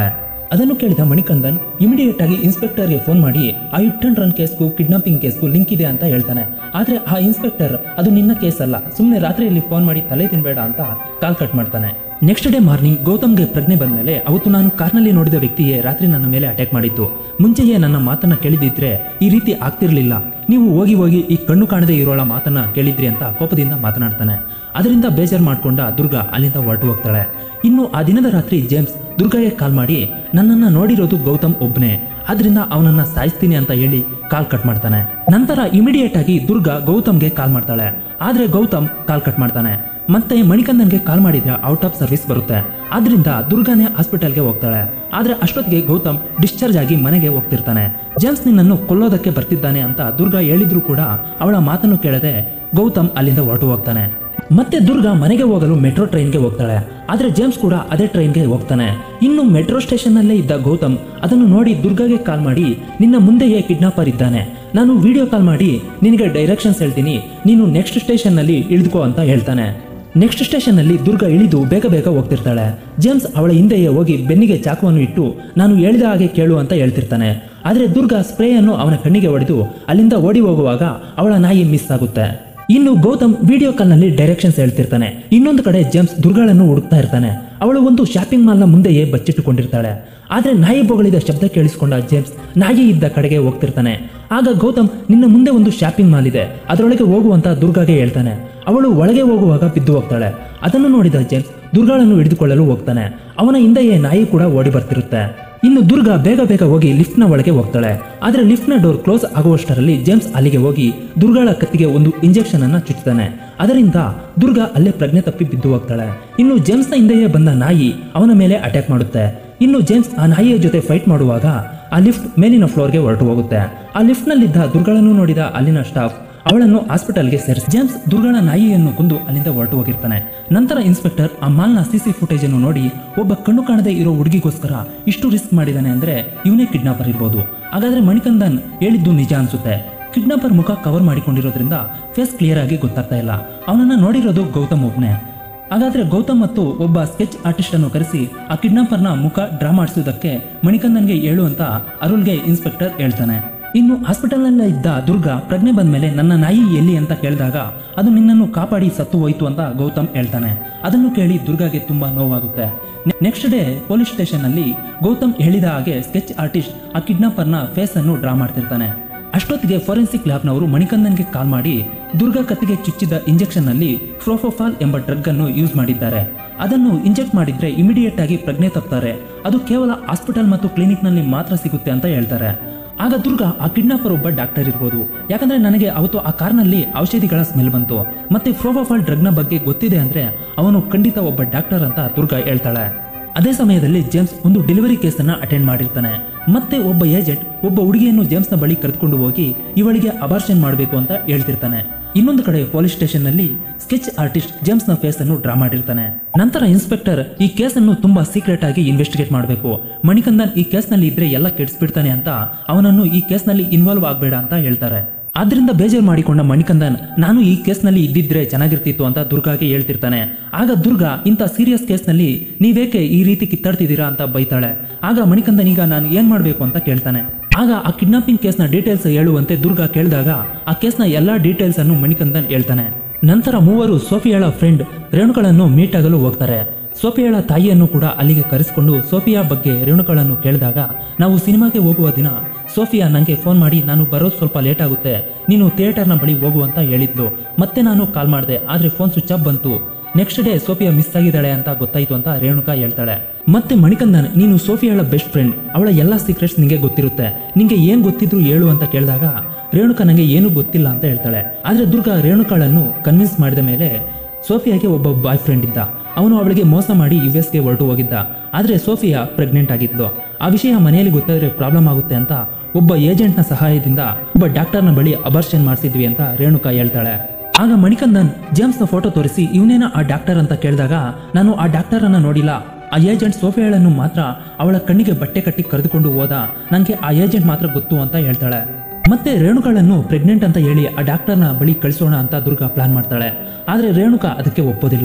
ಅದನ್ನು ಕೇಳಿದ ಮಣಿಕಂದನ್ ಇಮಿಡಿಯೇಟ್ ಆಗಿ ಇನ್ಸ್ಪೆಕ್ಟರ್ಗೆ ಫೋನ್ ಮಾಡಿ ಆ ಹಿಟ್ ಅಂಡ್ ರನ್ ಕೇಸ್ಗೂ ಕಿಡ್ನಾಪಿಂಗ್ ಕೇಸ್ಗೂ ಲಿಂಕ್ ಇದೆ ಅಂತ ಹೇಳ್ತಾನೆ ಆದ್ರೆ ಆ ಇನ್ಸ್ಪೆಕ್ಟರ್ ಅದು ನಿನ್ನ ಕೇಸ್ ಅಲ್ಲ ಸುಮ್ಮನೆ ರಾತ್ರಿಯಲ್ಲಿ ಫೋನ್ ಮಾಡಿ ತಲೆ ತಿನ್ಬೇಡ ಅಂತ ಕಾಲ್ ಕಟ್ ಮಾಡ್ತಾನೆ ನೆಕ್ಸ್ಟ್ ಡೇ ಮಾರ್ನಿಂಗ್ ಗೌತಮ್ಗೆ ಪ್ರಜ್ಞೆ ಬಂದ್ಮೇಲೆ ಅವತ್ತು ನಾನು ಕಾರ್ನಲ್ಲಿ ನೋಡಿದ ವ್ಯಕ್ತಿಯೇ ರಾತ್ರಿ ನನ್ನ ಮೇಲೆ ಅಟ್ಯಾಕ್ ಮಾಡಿತ್ತು ಮುಂಚೆಯೇ ನನ್ನ ಮಾತನ್ನ ಕೇಳಿದಿದ್ರೆ ಈ ರೀತಿ ಆಗ್ತಿರ್ಲಿಲ್ಲ ನೀವು ಹೋಗಿ ಹೋಗಿ ಈ ಕಣ್ಣು ಕಾಣದೇ ಇರೋಳ ಮಾತನ್ನ ಕೇಳಿದ್ರಿ ಅಂತ ಕೋಪದಿಂದ ಮಾತನಾಡ್ತಾನೆ ಅದರಿಂದ ಬೇಜಾರು ಮಾಡ್ಕೊಂಡ ದುರ್ಗಾ ಅಲ್ಲಿಂದ ಹೊರಟು ಹೋಗ್ತಾಳೆ ಇನ್ನು ಆ ದಿನದ ರಾತ್ರಿ ಜೇಮ್ಸ್ ದುರ್ಗಾಗೆ ಕಾಲ್ ಮಾಡಿ ನನ್ನನ್ನ ನೋಡಿರೋದು ಗೌತಮ್ ಒಬ್ನೇ ಆದ್ರಿಂದ ಅವನನ್ನ ಸಾಯಿಸ್ತೀನಿ ಅಂತ ಹೇಳಿ ಕಾಲ್ ಕಟ್ ಮಾಡ್ತಾನೆ ನಂತರ ಇಮಿಡಿಯೇಟ್ ಆಗಿ ದುರ್ಗಾ ಗೌತಮ್ಗೆ ಕಾಲ್ ಮಾಡ್ತಾಳೆ ಆದ್ರೆ ಗೌತಮ್ ಕಾಲ್ ಕಟ್ ಮಾಡ್ತಾನೆ ಮತ್ತೆ ಮಣಿಕಂದನ್ಗೆ ಕಾಲ್ ಮಾಡಿದ್ರೆ ಔಟ್ ಆಫ್ ಸರ್ವಿಸ್ ಬರುತ್ತೆ ಆದ್ರಿಂದ ದುರ್ಗಾನೇ ಹಾಸ್ಪಿಟಲ್ಗೆ ಹೋಗ್ತಾಳೆ ಆದ್ರೆ ಅಷ್ಟೊತ್ತಿಗೆ ಗೌತಮ್ ಡಿಸ್ಚಾರ್ಜ್ ಆಗಿ ಮನೆಗೆ ಹೋಗ್ತಿರ್ತಾನೆ ಜೇಮ್ಸ್ ನಿನ್ನನ್ನು ಕೊಲ್ಲೋದಕ್ಕೆ ಬರ್ತಿದ್ದಾನೆ ಅಂತ ದುರ್ಗಾ ಹೇಳಿದ್ರು ಕೂಡ ಅವಳ ಮಾತನ್ನು ಕೇಳದೆ ಗೌತಮ್ ಅಲ್ಲಿಂದ ಹೊರಟು ಹೋಗ್ತಾನೆ ಮತ್ತೆ ದುರ್ಗಾ ಮನೆಗೆ ಹೋಗಲು ಮೆಟ್ರೋ ಟ್ರೈನ್ಗೆ ಹೋಗ್ತಾಳೆ ಆದ್ರೆ ಜೇಮ್ಸ್ ಕೂಡ ಅದೇ ಟ್ರೈನ್ಗೆ ಹೋಗ್ತಾನೆ ಇನ್ನು ಮೆಟ್ರೋ ಸ್ಟೇಷನ್ ನಲ್ಲೇ ಇದ್ದ ಗೌತಮ್ ಅದನ್ನು ನೋಡಿ ದುರ್ಗಾಗೆ ಕಾಲ್ ಮಾಡಿ ನಿನ್ನ ಮುಂದೆಯೇ ಕಿಡ್ನಾಪರ್ ಇದ್ದಾನೆ ನಾನು ವಿಡಿಯೋ ಕಾಲ್ ಮಾಡಿ ನಿನಗೆ ಡೈರೆಕ್ಷನ್ಸ್ ಹೇಳ್ತೀನಿ ನೀನು ನೆಕ್ಸ್ಟ್ ಸ್ಟೇಷನ್ ನಲ್ಲಿ ಇಳಿದುಕೋ ಅಂತ ಹೇಳ್ತಾನೆ ನೆಕ್ಸ್ಟ್ ಸ್ಟೇಷನ್ ನಲ್ಲಿ ದುರ್ಗಾ ಇಳಿದು ಬೇಗ ಬೇಗ ಹೋಗ್ತಿರ್ತಾಳೆ ಜೇಮ್ಸ್ ಅವಳ ಹಿಂದೆಯೇ ಹೋಗಿ ಬೆನ್ನಿಗೆ ಚಾಕುವನ್ನು ಇಟ್ಟು ನಾನು ಹೇಳಿದ ಹಾಗೆ ಕೇಳು ಅಂತ ಹೇಳ್ತಿರ್ತಾನೆ ಆದ್ರೆ ದುರ್ಗಾ ಸ್ಪ್ರೇ ಅನ್ನು ಅವನ ಕಣ್ಣಿಗೆ ಹೊಡೆದು ಅಲ್ಲಿಂದ ಓಡಿ ಹೋಗುವಾಗ ಅವಳ ನಾಯಿ ಮಿಸ್ ಆಗುತ್ತೆ ಇನ್ನು ಗೌತಮ್ ವಿಡಿಯೋ ಕಾಲ್ನಲ್ಲಿ ಡೈರೆಕ್ಷನ್ಸ್ ಹೇಳ್ತಿರ್ತಾನೆ ಇನ್ನೊಂದು ಕಡೆ ಜೇಮ್ಸ್ ದುರ್ಗಾಳನ್ನು ಹುಡುಕ್ತಾ ಇರ್ತಾನೆ ಅವಳು ಒಂದು ಶಾಪಿಂಗ್ ಮಾಲ್ನ ಮುಂದೆಯೇ ಬಚ್ಚಿಟ್ಟುಕೊಂಡಿರ್ತಾಳೆ ಆದ್ರೆ ನಾಯಿ ಬೊಗಳಿದ ಶಬ್ದ ಕೇಳಿಸಿಕೊಂಡ ಜೇಮ್ಸ್ ನಾಯಿ ಇದ್ದ ಕಡೆಗೆ ಹೋಗ್ತಿರ್ತಾನೆ ಆಗ ಗೌತಮ್ ನಿನ್ನ ಮುಂದೆ ಒಂದು ಶಾಪಿಂಗ್ ಮಾಲ್ ಇದೆ ಅದರೊಳಗೆ ಹೋಗುವಂತ ದುರ್ಗಾಗೆ ಹೇಳ್ತಾನೆ ಅವಳು ಒಳಗೆ ಹೋಗುವಾಗ ಬಿದ್ದು ಹೋಗ್ತಾಳೆ ಅದನ್ನು ನೋಡಿದ ಜೇಮ್ಸ್ ದುರ್ಗಾಳನ್ನು ಹಿಡಿದುಕೊಳ್ಳಲು ಹೋಗ್ತಾನೆ ಅವನ ಹಿಂದೆಯೇ ನಾಯಿ ಕೂಡ ಓಡಿ ಬರ್ತಿರುತ್ತೆ ಇನ್ನು ದುರ್ಗಾ ಬೇಗ ಬೇಗ ಹೋಗಿ ಲಿಫ್ಟ್ನ ಒಳಗೆ ಹೋಗ್ತಾಳೆ ಆದ್ರೆ ಲಿಫ್ಟ್ನ ಡೋರ್ ಕ್ಲೋಸ್ ಆಗುವಷ್ಟರಲ್ಲಿ ಜೇಮ್ಸ್ ಅಲ್ಲಿಗೆ ಹೋಗಿ ದುರ್ಗಾಳ ಕತ್ತಿಗೆ ಒಂದು ಇಂಜೆಕ್ಷನ್ ಅನ್ನ ಚುಚ್ಚುತ್ತಾನೆ ಅದರಿಂದ ದುರ್ಗಾ ಅಲ್ಲೇ ಪ್ರಜ್ಞೆ ತಪ್ಪಿ ಬಿದ್ದು ಹೋಗ್ತಾಳೆ ಇನ್ನು ಜೇಮ್ಸ್ನ ಹಿಂದೆಯೇ ಬಂದ ನಾಯಿ ಅವನ ಮೇಲೆ ಅಟ್ಯಾಕ್ ಮಾಡುತ್ತೆ ಇನ್ನು ಜೇಮ್ಸ್ ಆ ನಾಯಿಯ ಜೊತೆ ಫೈಟ್ ಮಾಡುವಾಗ ಆ ಲಿಫ್ಟ್ ಮೇಲಿನ ಫ್ಲೋರ್ಗೆ ಹೊರಟು ಹೋಗುತ್ತೆ ಆ ಲಿಫ್ಟ್ನಲ್ಲಿದ್ದ ದುರ್ಗಾಳನ್ನು ನೋಡಿದ ಅಲ್ಲಿನ ಸ್ಟಾಫ್ ಅವಳನ್ನು ಹಾಸ್ಪಿಟಲ್ಗೆ ಸೇರಿಸಿ ಜೇಮ್ಸ್ ದುರ್ಗಾಳ ನಾಯಿಯನ್ನು ಕೊಂದು ಅಲ್ಲಿಂದ ಹೊರಟು ಹೋಗಿರ್ತಾನೆ ನಂತರ ಇನ್ಸ್ಪೆಕ್ಟರ್ ಆ ಮಾಲ್ನ ಸಿಸಿ ಫುಟೇಜ್ ಅನ್ನು ನೋಡಿ ಒಬ್ಬ ಕಣ್ಣು ಕಾಣದೇ ಇರೋ ಹುಡುಗಿಗೋಸ್ಕರ ಇಷ್ಟು ರಿಸ್ಕ್ ಮಾಡಿದಾನೆ ಅಂದ್ರೆ ಇವನೇ ಕಿಡ್ನಾಪರ್ ಇರ್ಬೋದು ಹಾಗಾದ್ರೆ ಮಣಿಕಂದನ್ ಹೇಳಿದ್ದು ನಿಜ ಅನ್ಸುತ್ತೆ ಕಿಡ್ನಾಪರ್ ಮುಖ ಕವರ್ ಮಾಡಿಕೊಂಡಿರೋದ್ರಿಂದ ಫೇಸ್ ಕ್ಲಿಯರ್ ಆಗಿ ಗೊತ್ತಾಗ್ತಾ ಇಲ್ಲ ಅವನನ್ನ ನೋಡಿರೋದು ಗೌತಮ್ ಒಬ್ನೇ ಹಾಗಾದ್ರೆ ಗೌತಮ್ ಮತ್ತು ಒಬ್ಬ ಸ್ಕೆಚ್ ಆರ್ಟಿಸ್ಟ್ ಅನ್ನು ಕರೆಸಿ ಆ ಕಿಡ್ನಾಪರ್ನ ಮುಖ ಡ್ರಾ ಮಾಡಿಸುವುದಕ್ಕೆ ಮಣಿಕಂದನ್ಗೆ ಹೇಳು ಅಂತ ಅರುಳ್ಗೆ ಇನ್ಸ್ಪೆಕ್ಟರ್ ಹೇಳ್ತಾನೆ ಇನ್ನು ಹಾಸ್ಪಿಟಲ್ನಲ್ಲೇ ಇದ್ದ ದುರ್ಗಾ ಪ್ರಜ್ಞೆ ಬಂದ್ಮೇಲೆ ನನ್ನ ನಾಯಿ ಎಲ್ಲಿ ಅಂತ ಕೇಳಿದಾಗ ಅದು ನಿನ್ನನ್ನು ಕಾಪಾಡಿ ಸತ್ತು ಹೋಯ್ತು ಅಂತ ಗೌತಮ್ ಹೇಳ್ತಾನೆ ಅದನ್ನು ಕೇಳಿ ದುರ್ಗಾಗೆ ತುಂಬಾ ನೋವಾಗುತ್ತೆ ನೆಕ್ಸ್ಟ್ ಡೇ ಪೊಲೀಸ್ ಸ್ಟೇಷನ್ ನಲ್ಲಿ ಗೌತಮ್ ಹೇಳಿದ ಹಾಗೆ ಸ್ಕೆಚ್ ಆರ್ಟಿಸ್ಟ್ ಆ ಕಿಡ್ನಾಪರ್ನ ಫೇಸ್ ಅನ್ನು ಡ್ರಾ ಮಾಡ್ತಿರ್ತಾನೆ ಅಷ್ಟೊತ್ತಿಗೆ ಫೋರೆನ್ಸಿಕ್ ಲ್ಯಾಬ್ನವರು ಮಣಿಕಂದನ್ಗೆ ಕಾಲ್ ಮಾಡಿ ದುರ್ಗಾ ಕತ್ತಿಗೆ ಚುಚ್ಚಿದ ಇಂಜೆಕ್ಷನ್ ನಲ್ಲಿ ಫ್ರೋಫೋಫಾಲ್ ಎಂಬ ಡ್ರಗ್ ಅನ್ನು ಯೂಸ್ ಮಾಡಿದ್ದಾರೆ ಅದನ್ನು ಇಂಜೆಕ್ಟ್ ಮಾಡಿದ್ರೆ ಇಮಿಡಿಯೇಟ್ ಆಗಿ ಪ್ರಜ್ಞೆ ತಪ್ತಾರೆ ಅದು ಕೇವಲ ಹಾಸ್ಪಿಟಲ್ ಮತ್ತು ಕ್ಲಿನಿಕ್ ನಲ್ಲಿ ಮಾತ್ರ ಸಿಗುತ್ತೆ ಅಂತ ಹೇಳ್ತಾರೆ ಆಗ ದುರ್ಗಾ ಆ ಕಿಡ್ನಾಪರ್ ಒಬ್ಬ ಡಾಕ್ಟರ್ ಇರ್ಬೋದು ಯಾಕಂದ್ರೆ ನನಗೆ ಅವತ್ತು ಆ ಕಾರ್ನಲ್ಲಿ ಔಷಧಿಗಳ ಸ್ಮೆಲ್ ಬಂತು ಮತ್ತೆ ಫ್ರೋಫೋಫಾಲ್ ಡ್ರಗ್ನ ಬಗ್ಗೆ ಗೊತ್ತಿದೆ ಅಂದ್ರೆ ಅವನು ಖಂಡಿತ ಒಬ್ಬ ಡಾಕ್ಟರ್ ಅಂತ ದುರ್ಗಾ ಹೇಳ್ತಾಳೆ ಅದೇ ಸಮಯದಲ್ಲಿ ಜೇಮ್ಸ್ ಒಂದು ಡೆಲಿವರಿ ಕೇಸನ್ನ ಅಟೆಂಡ್ ಮಾಡಿರ್ತಾನೆ ಮತ್ತೆ ಒಬ್ಬ ಏಜೆಂಟ್ ಒಬ್ಬ ಹುಡುಗಿಯನ್ನು ಜೇಮ್ಸ್ನ ಬಳಿ ಕರೆದುಕೊಂಡು ಹೋಗಿ ಇವಳಿಗೆ ಅಬಾರ್ಷನ್ ಮಾಡಬೇಕು ಅಂತ ಹೇಳ್ತಿರ್ತಾನೆ ಇನ್ನೊಂದು ಕಡೆ ಪೊಲೀಸ್ ಸ್ಟೇಷನ್ ನಲ್ಲಿ ಸ್ಕೆಚ್ ಆರ್ಟಿಸ್ಟ್ ಜೇಮ್ಸ್ ನ ಫೇಸ್ ಅನ್ನು ಡ್ರಾ ಮಾಡಿರ್ತಾನೆ ನಂತರ ಇನ್ಸ್ಪೆಕ್ಟರ್ ಈ ಕೇಸನ್ನು ತುಂಬಾ ಸೀಕ್ರೆಟ್ ಆಗಿ ಇನ್ವೆಸ್ಟಿಗೇಟ್ ಮಾಡಬೇಕು ಮಣಿಕಂದನ್ ಈ ಕೇಸ್ನಲ್ಲಿ ಇದ್ರೆ ಎಲ್ಲ ಕೆಡಿಸ್ಬಿಡ್ತಾನೆ ಅಂತ ಅವನನ್ನು ಈ ಕೇಸ್ನಲ್ಲಿ ಇನ್ವಾಲ್ವ್ ಆಗಬೇಡ ಅಂತ ಹೇಳ್ತಾರೆ ಆದ್ರಿಂದ ಬೇಜಾರು ಮಾಡಿಕೊಂಡ ಮಣಿಕಂದನ್ ನಾನು ಈ ಕೇಸ್ನಲ್ಲಿ ಇದ್ದಿದ್ರೆ ಚೆನ್ನಾಗಿರ್ತಿತ್ತು ಅಂತ ದುರ್ಗಾಗೆ ಹೇಳ್ತಿರ್ತಾನೆ ಆಗ ದುರ್ಗಾ ಇಂಥ ಸೀರಿಯಸ್ ಕೇಸ್ನಲ್ಲಿ ನೀವೇಕೆ ಈ ರೀತಿ ಕಿತ್ತಾಡ್ತಿದ್ದೀರಾ ಅಂತ ಬೈತಾಳೆ ಆಗ ಮಣಿಕಂದನ್ ಈಗ ನಾನು ಏನ್ ಮಾಡಬೇಕು ಅಂತ ಕೇಳ್ತಾನೆ ಆಗ ಆ ಕಿಡ್ನಾಪಿಂಗ್ ಕೇಸ್ನ ಡೀಟೇಲ್ಸ್ ಹೇಳುವಂತೆ ದುರ್ಗಾ ಕೇಳಿದಾಗ ಆ ಕೇಸ್ನ ಎಲ್ಲಾ ಡೀಟೇಲ್ಸ್ ಅನ್ನು ಮಣಿಕಂದನ್ ಹೇಳ್ತಾನೆ ನಂತರ ಮೂವರು ಸೋಫಿಯಾಳ ಫ್ರೆಂಡ್ ರೇಣುಗಳನ್ನು ಮೀಟ್ ಆಗಲು ಹೋಗ್ತಾರೆ ಸೋಫಿಯಾಳ ತಾಯಿಯನ್ನು ಕೂಡ ಅಲ್ಲಿಗೆ ಕರೆಸಿಕೊಂಡು ಸೋಫಿಯಾ ಬಗ್ಗೆ ರೇಣುಗಳನ್ನು ಕೇಳಿದಾಗ ನಾವು ಸಿನಿಮಾಗೆ ಹೋಗುವ ದಿನ ಸೋಫಿಯಾ ನನಗೆ ಫೋನ್ ಮಾಡಿ ನಾನು ಬರೋದು ಸ್ವಲ್ಪ ಲೇಟ್ ಆಗುತ್ತೆ ನೀನು ಥಿಯೇಟರ್ನ ಬಳಿ ಹೋಗು ಅಂತ ಹೇಳಿದ್ಲು ಮತ್ತೆ ನಾನು ಕಾಲ್ ಮಾಡಿದೆ ಆದ್ರೆ ಫೋನ್ ಸ್ವಿಚ್ ಆಫ್ ಬಂತು ನೆಕ್ಸ್ಟ್ ಡೇ ಸೋಫಿಯಾ ಮಿಸ್ ಆಗಿದ್ದಾಳೆ ಅಂತ ಗೊತ್ತಾಯ್ತು ಅಂತ ರೇಣುಕಾ ಹೇಳ್ತಾಳೆ ಮತ್ತೆ ಮಣಿಕಂದನ್ ನೀನು ಸೋಫಿಯಾಳ ಬೆಸ್ಟ್ ಫ್ರೆಂಡ್ ಅವಳ ಎಲ್ಲ ಸೀಕ್ರೆಟ್ಸ್ ನಿಂಗೆ ಗೊತ್ತಿರುತ್ತೆ ನಿಂಗೆ ಏನ್ ಗೊತ್ತಿದ್ರು ಹೇಳು ಅಂತ ಕೇಳಿದಾಗ ರೇಣುಕಾ ನನಗೆ ಏನೂ ಗೊತ್ತಿಲ್ಲ ಅಂತ ಹೇಳ್ತಾಳೆ ಆದ್ರೆ ದುರ್ಗಾ ರೇಣುಕಾಳನ್ನು ಕನ್ವಿನ್ಸ್ ಮಾಡಿದ ಮೇಲೆ ಸೋಫಿಯಾಗೆ ಒಬ್ಬ ಬಾಯ್ ಫ್ರೆಂಡ್ ಇದ್ದ ಅವನು ಅವಳಿಗೆ ಮೋಸ ಮಾಡಿ ಯು ಎಸ್ಗೆ ಹೊರಟು ಹೋಗಿದ್ದ ಆದ್ರೆ ಸೋಫಿಯಾ ಪ್ರೆಗ್ನೆಂಟ್ ಆಗಿದ್ಲು ಆ ವಿಷಯ ಮನೆಯಲ್ಲಿ ಗೊತ್ತಾದ್ರೆ ಪ್ರಾಬ್ಲಮ್ ಆಗುತ್ತೆ ಅಂತ ಒಬ್ಬ ಏಜೆಂಟ್ನ ಸಹಾಯದಿಂದ ಒಬ್ಬ ಡಾಕ್ಟರ್ನ ಬಳಿ ಅಬರ್ಷನ್ ಮಾಡಿಸಿದ್ವಿ ಅಂತ ರೇಣುಕಾ ಹೇಳ್ತಾಳೆ ಆಗ ಮಣಿಕಂದನ್ ಜೇಮ್ಸ್ನ ಫೋಟೋ ತೋರಿಸಿ ಇವನೇನ ಆ ಡಾಕ್ಟರ್ ಅಂತ ಕೇಳಿದಾಗ ನಾನು ಆ ಡಾಕ್ಟರ್ ಅನ್ನ ನೋಡಿಲ್ಲ ಆ ಏಜೆಂಟ್ ಸೋಫಿಯಾಳನ್ನು ಮಾತ್ರ ಅವಳ ಕಣ್ಣಿಗೆ ಬಟ್ಟೆ ಕಟ್ಟಿ ಕರೆದುಕೊಂಡು ಹೋದ ನನಗೆ ಆ ಏಜೆಂಟ್ ಮಾತ್ರ ಗೊತ್ತು ಅಂತ ಹೇಳ್ತಾಳೆ ಮತ್ತೆ ರೇಣುಕಾಳನ್ನು ಪ್ರೆಗ್ನೆಂಟ್ ಅಂತ ಹೇಳಿ ಆ ಡಾಕ್ಟರ್ನ ಬಳಿ ಕಳಿಸೋಣ ಅಂತ ದುರ್ಗಾ ಪ್ಲಾನ್ ಮಾಡ್ತಾಳೆ ಆದ್ರೆ ರೇಣುಕಾ ಅದಕ್ಕೆ ಒಪ್ಪೋದಿಲ್ಲ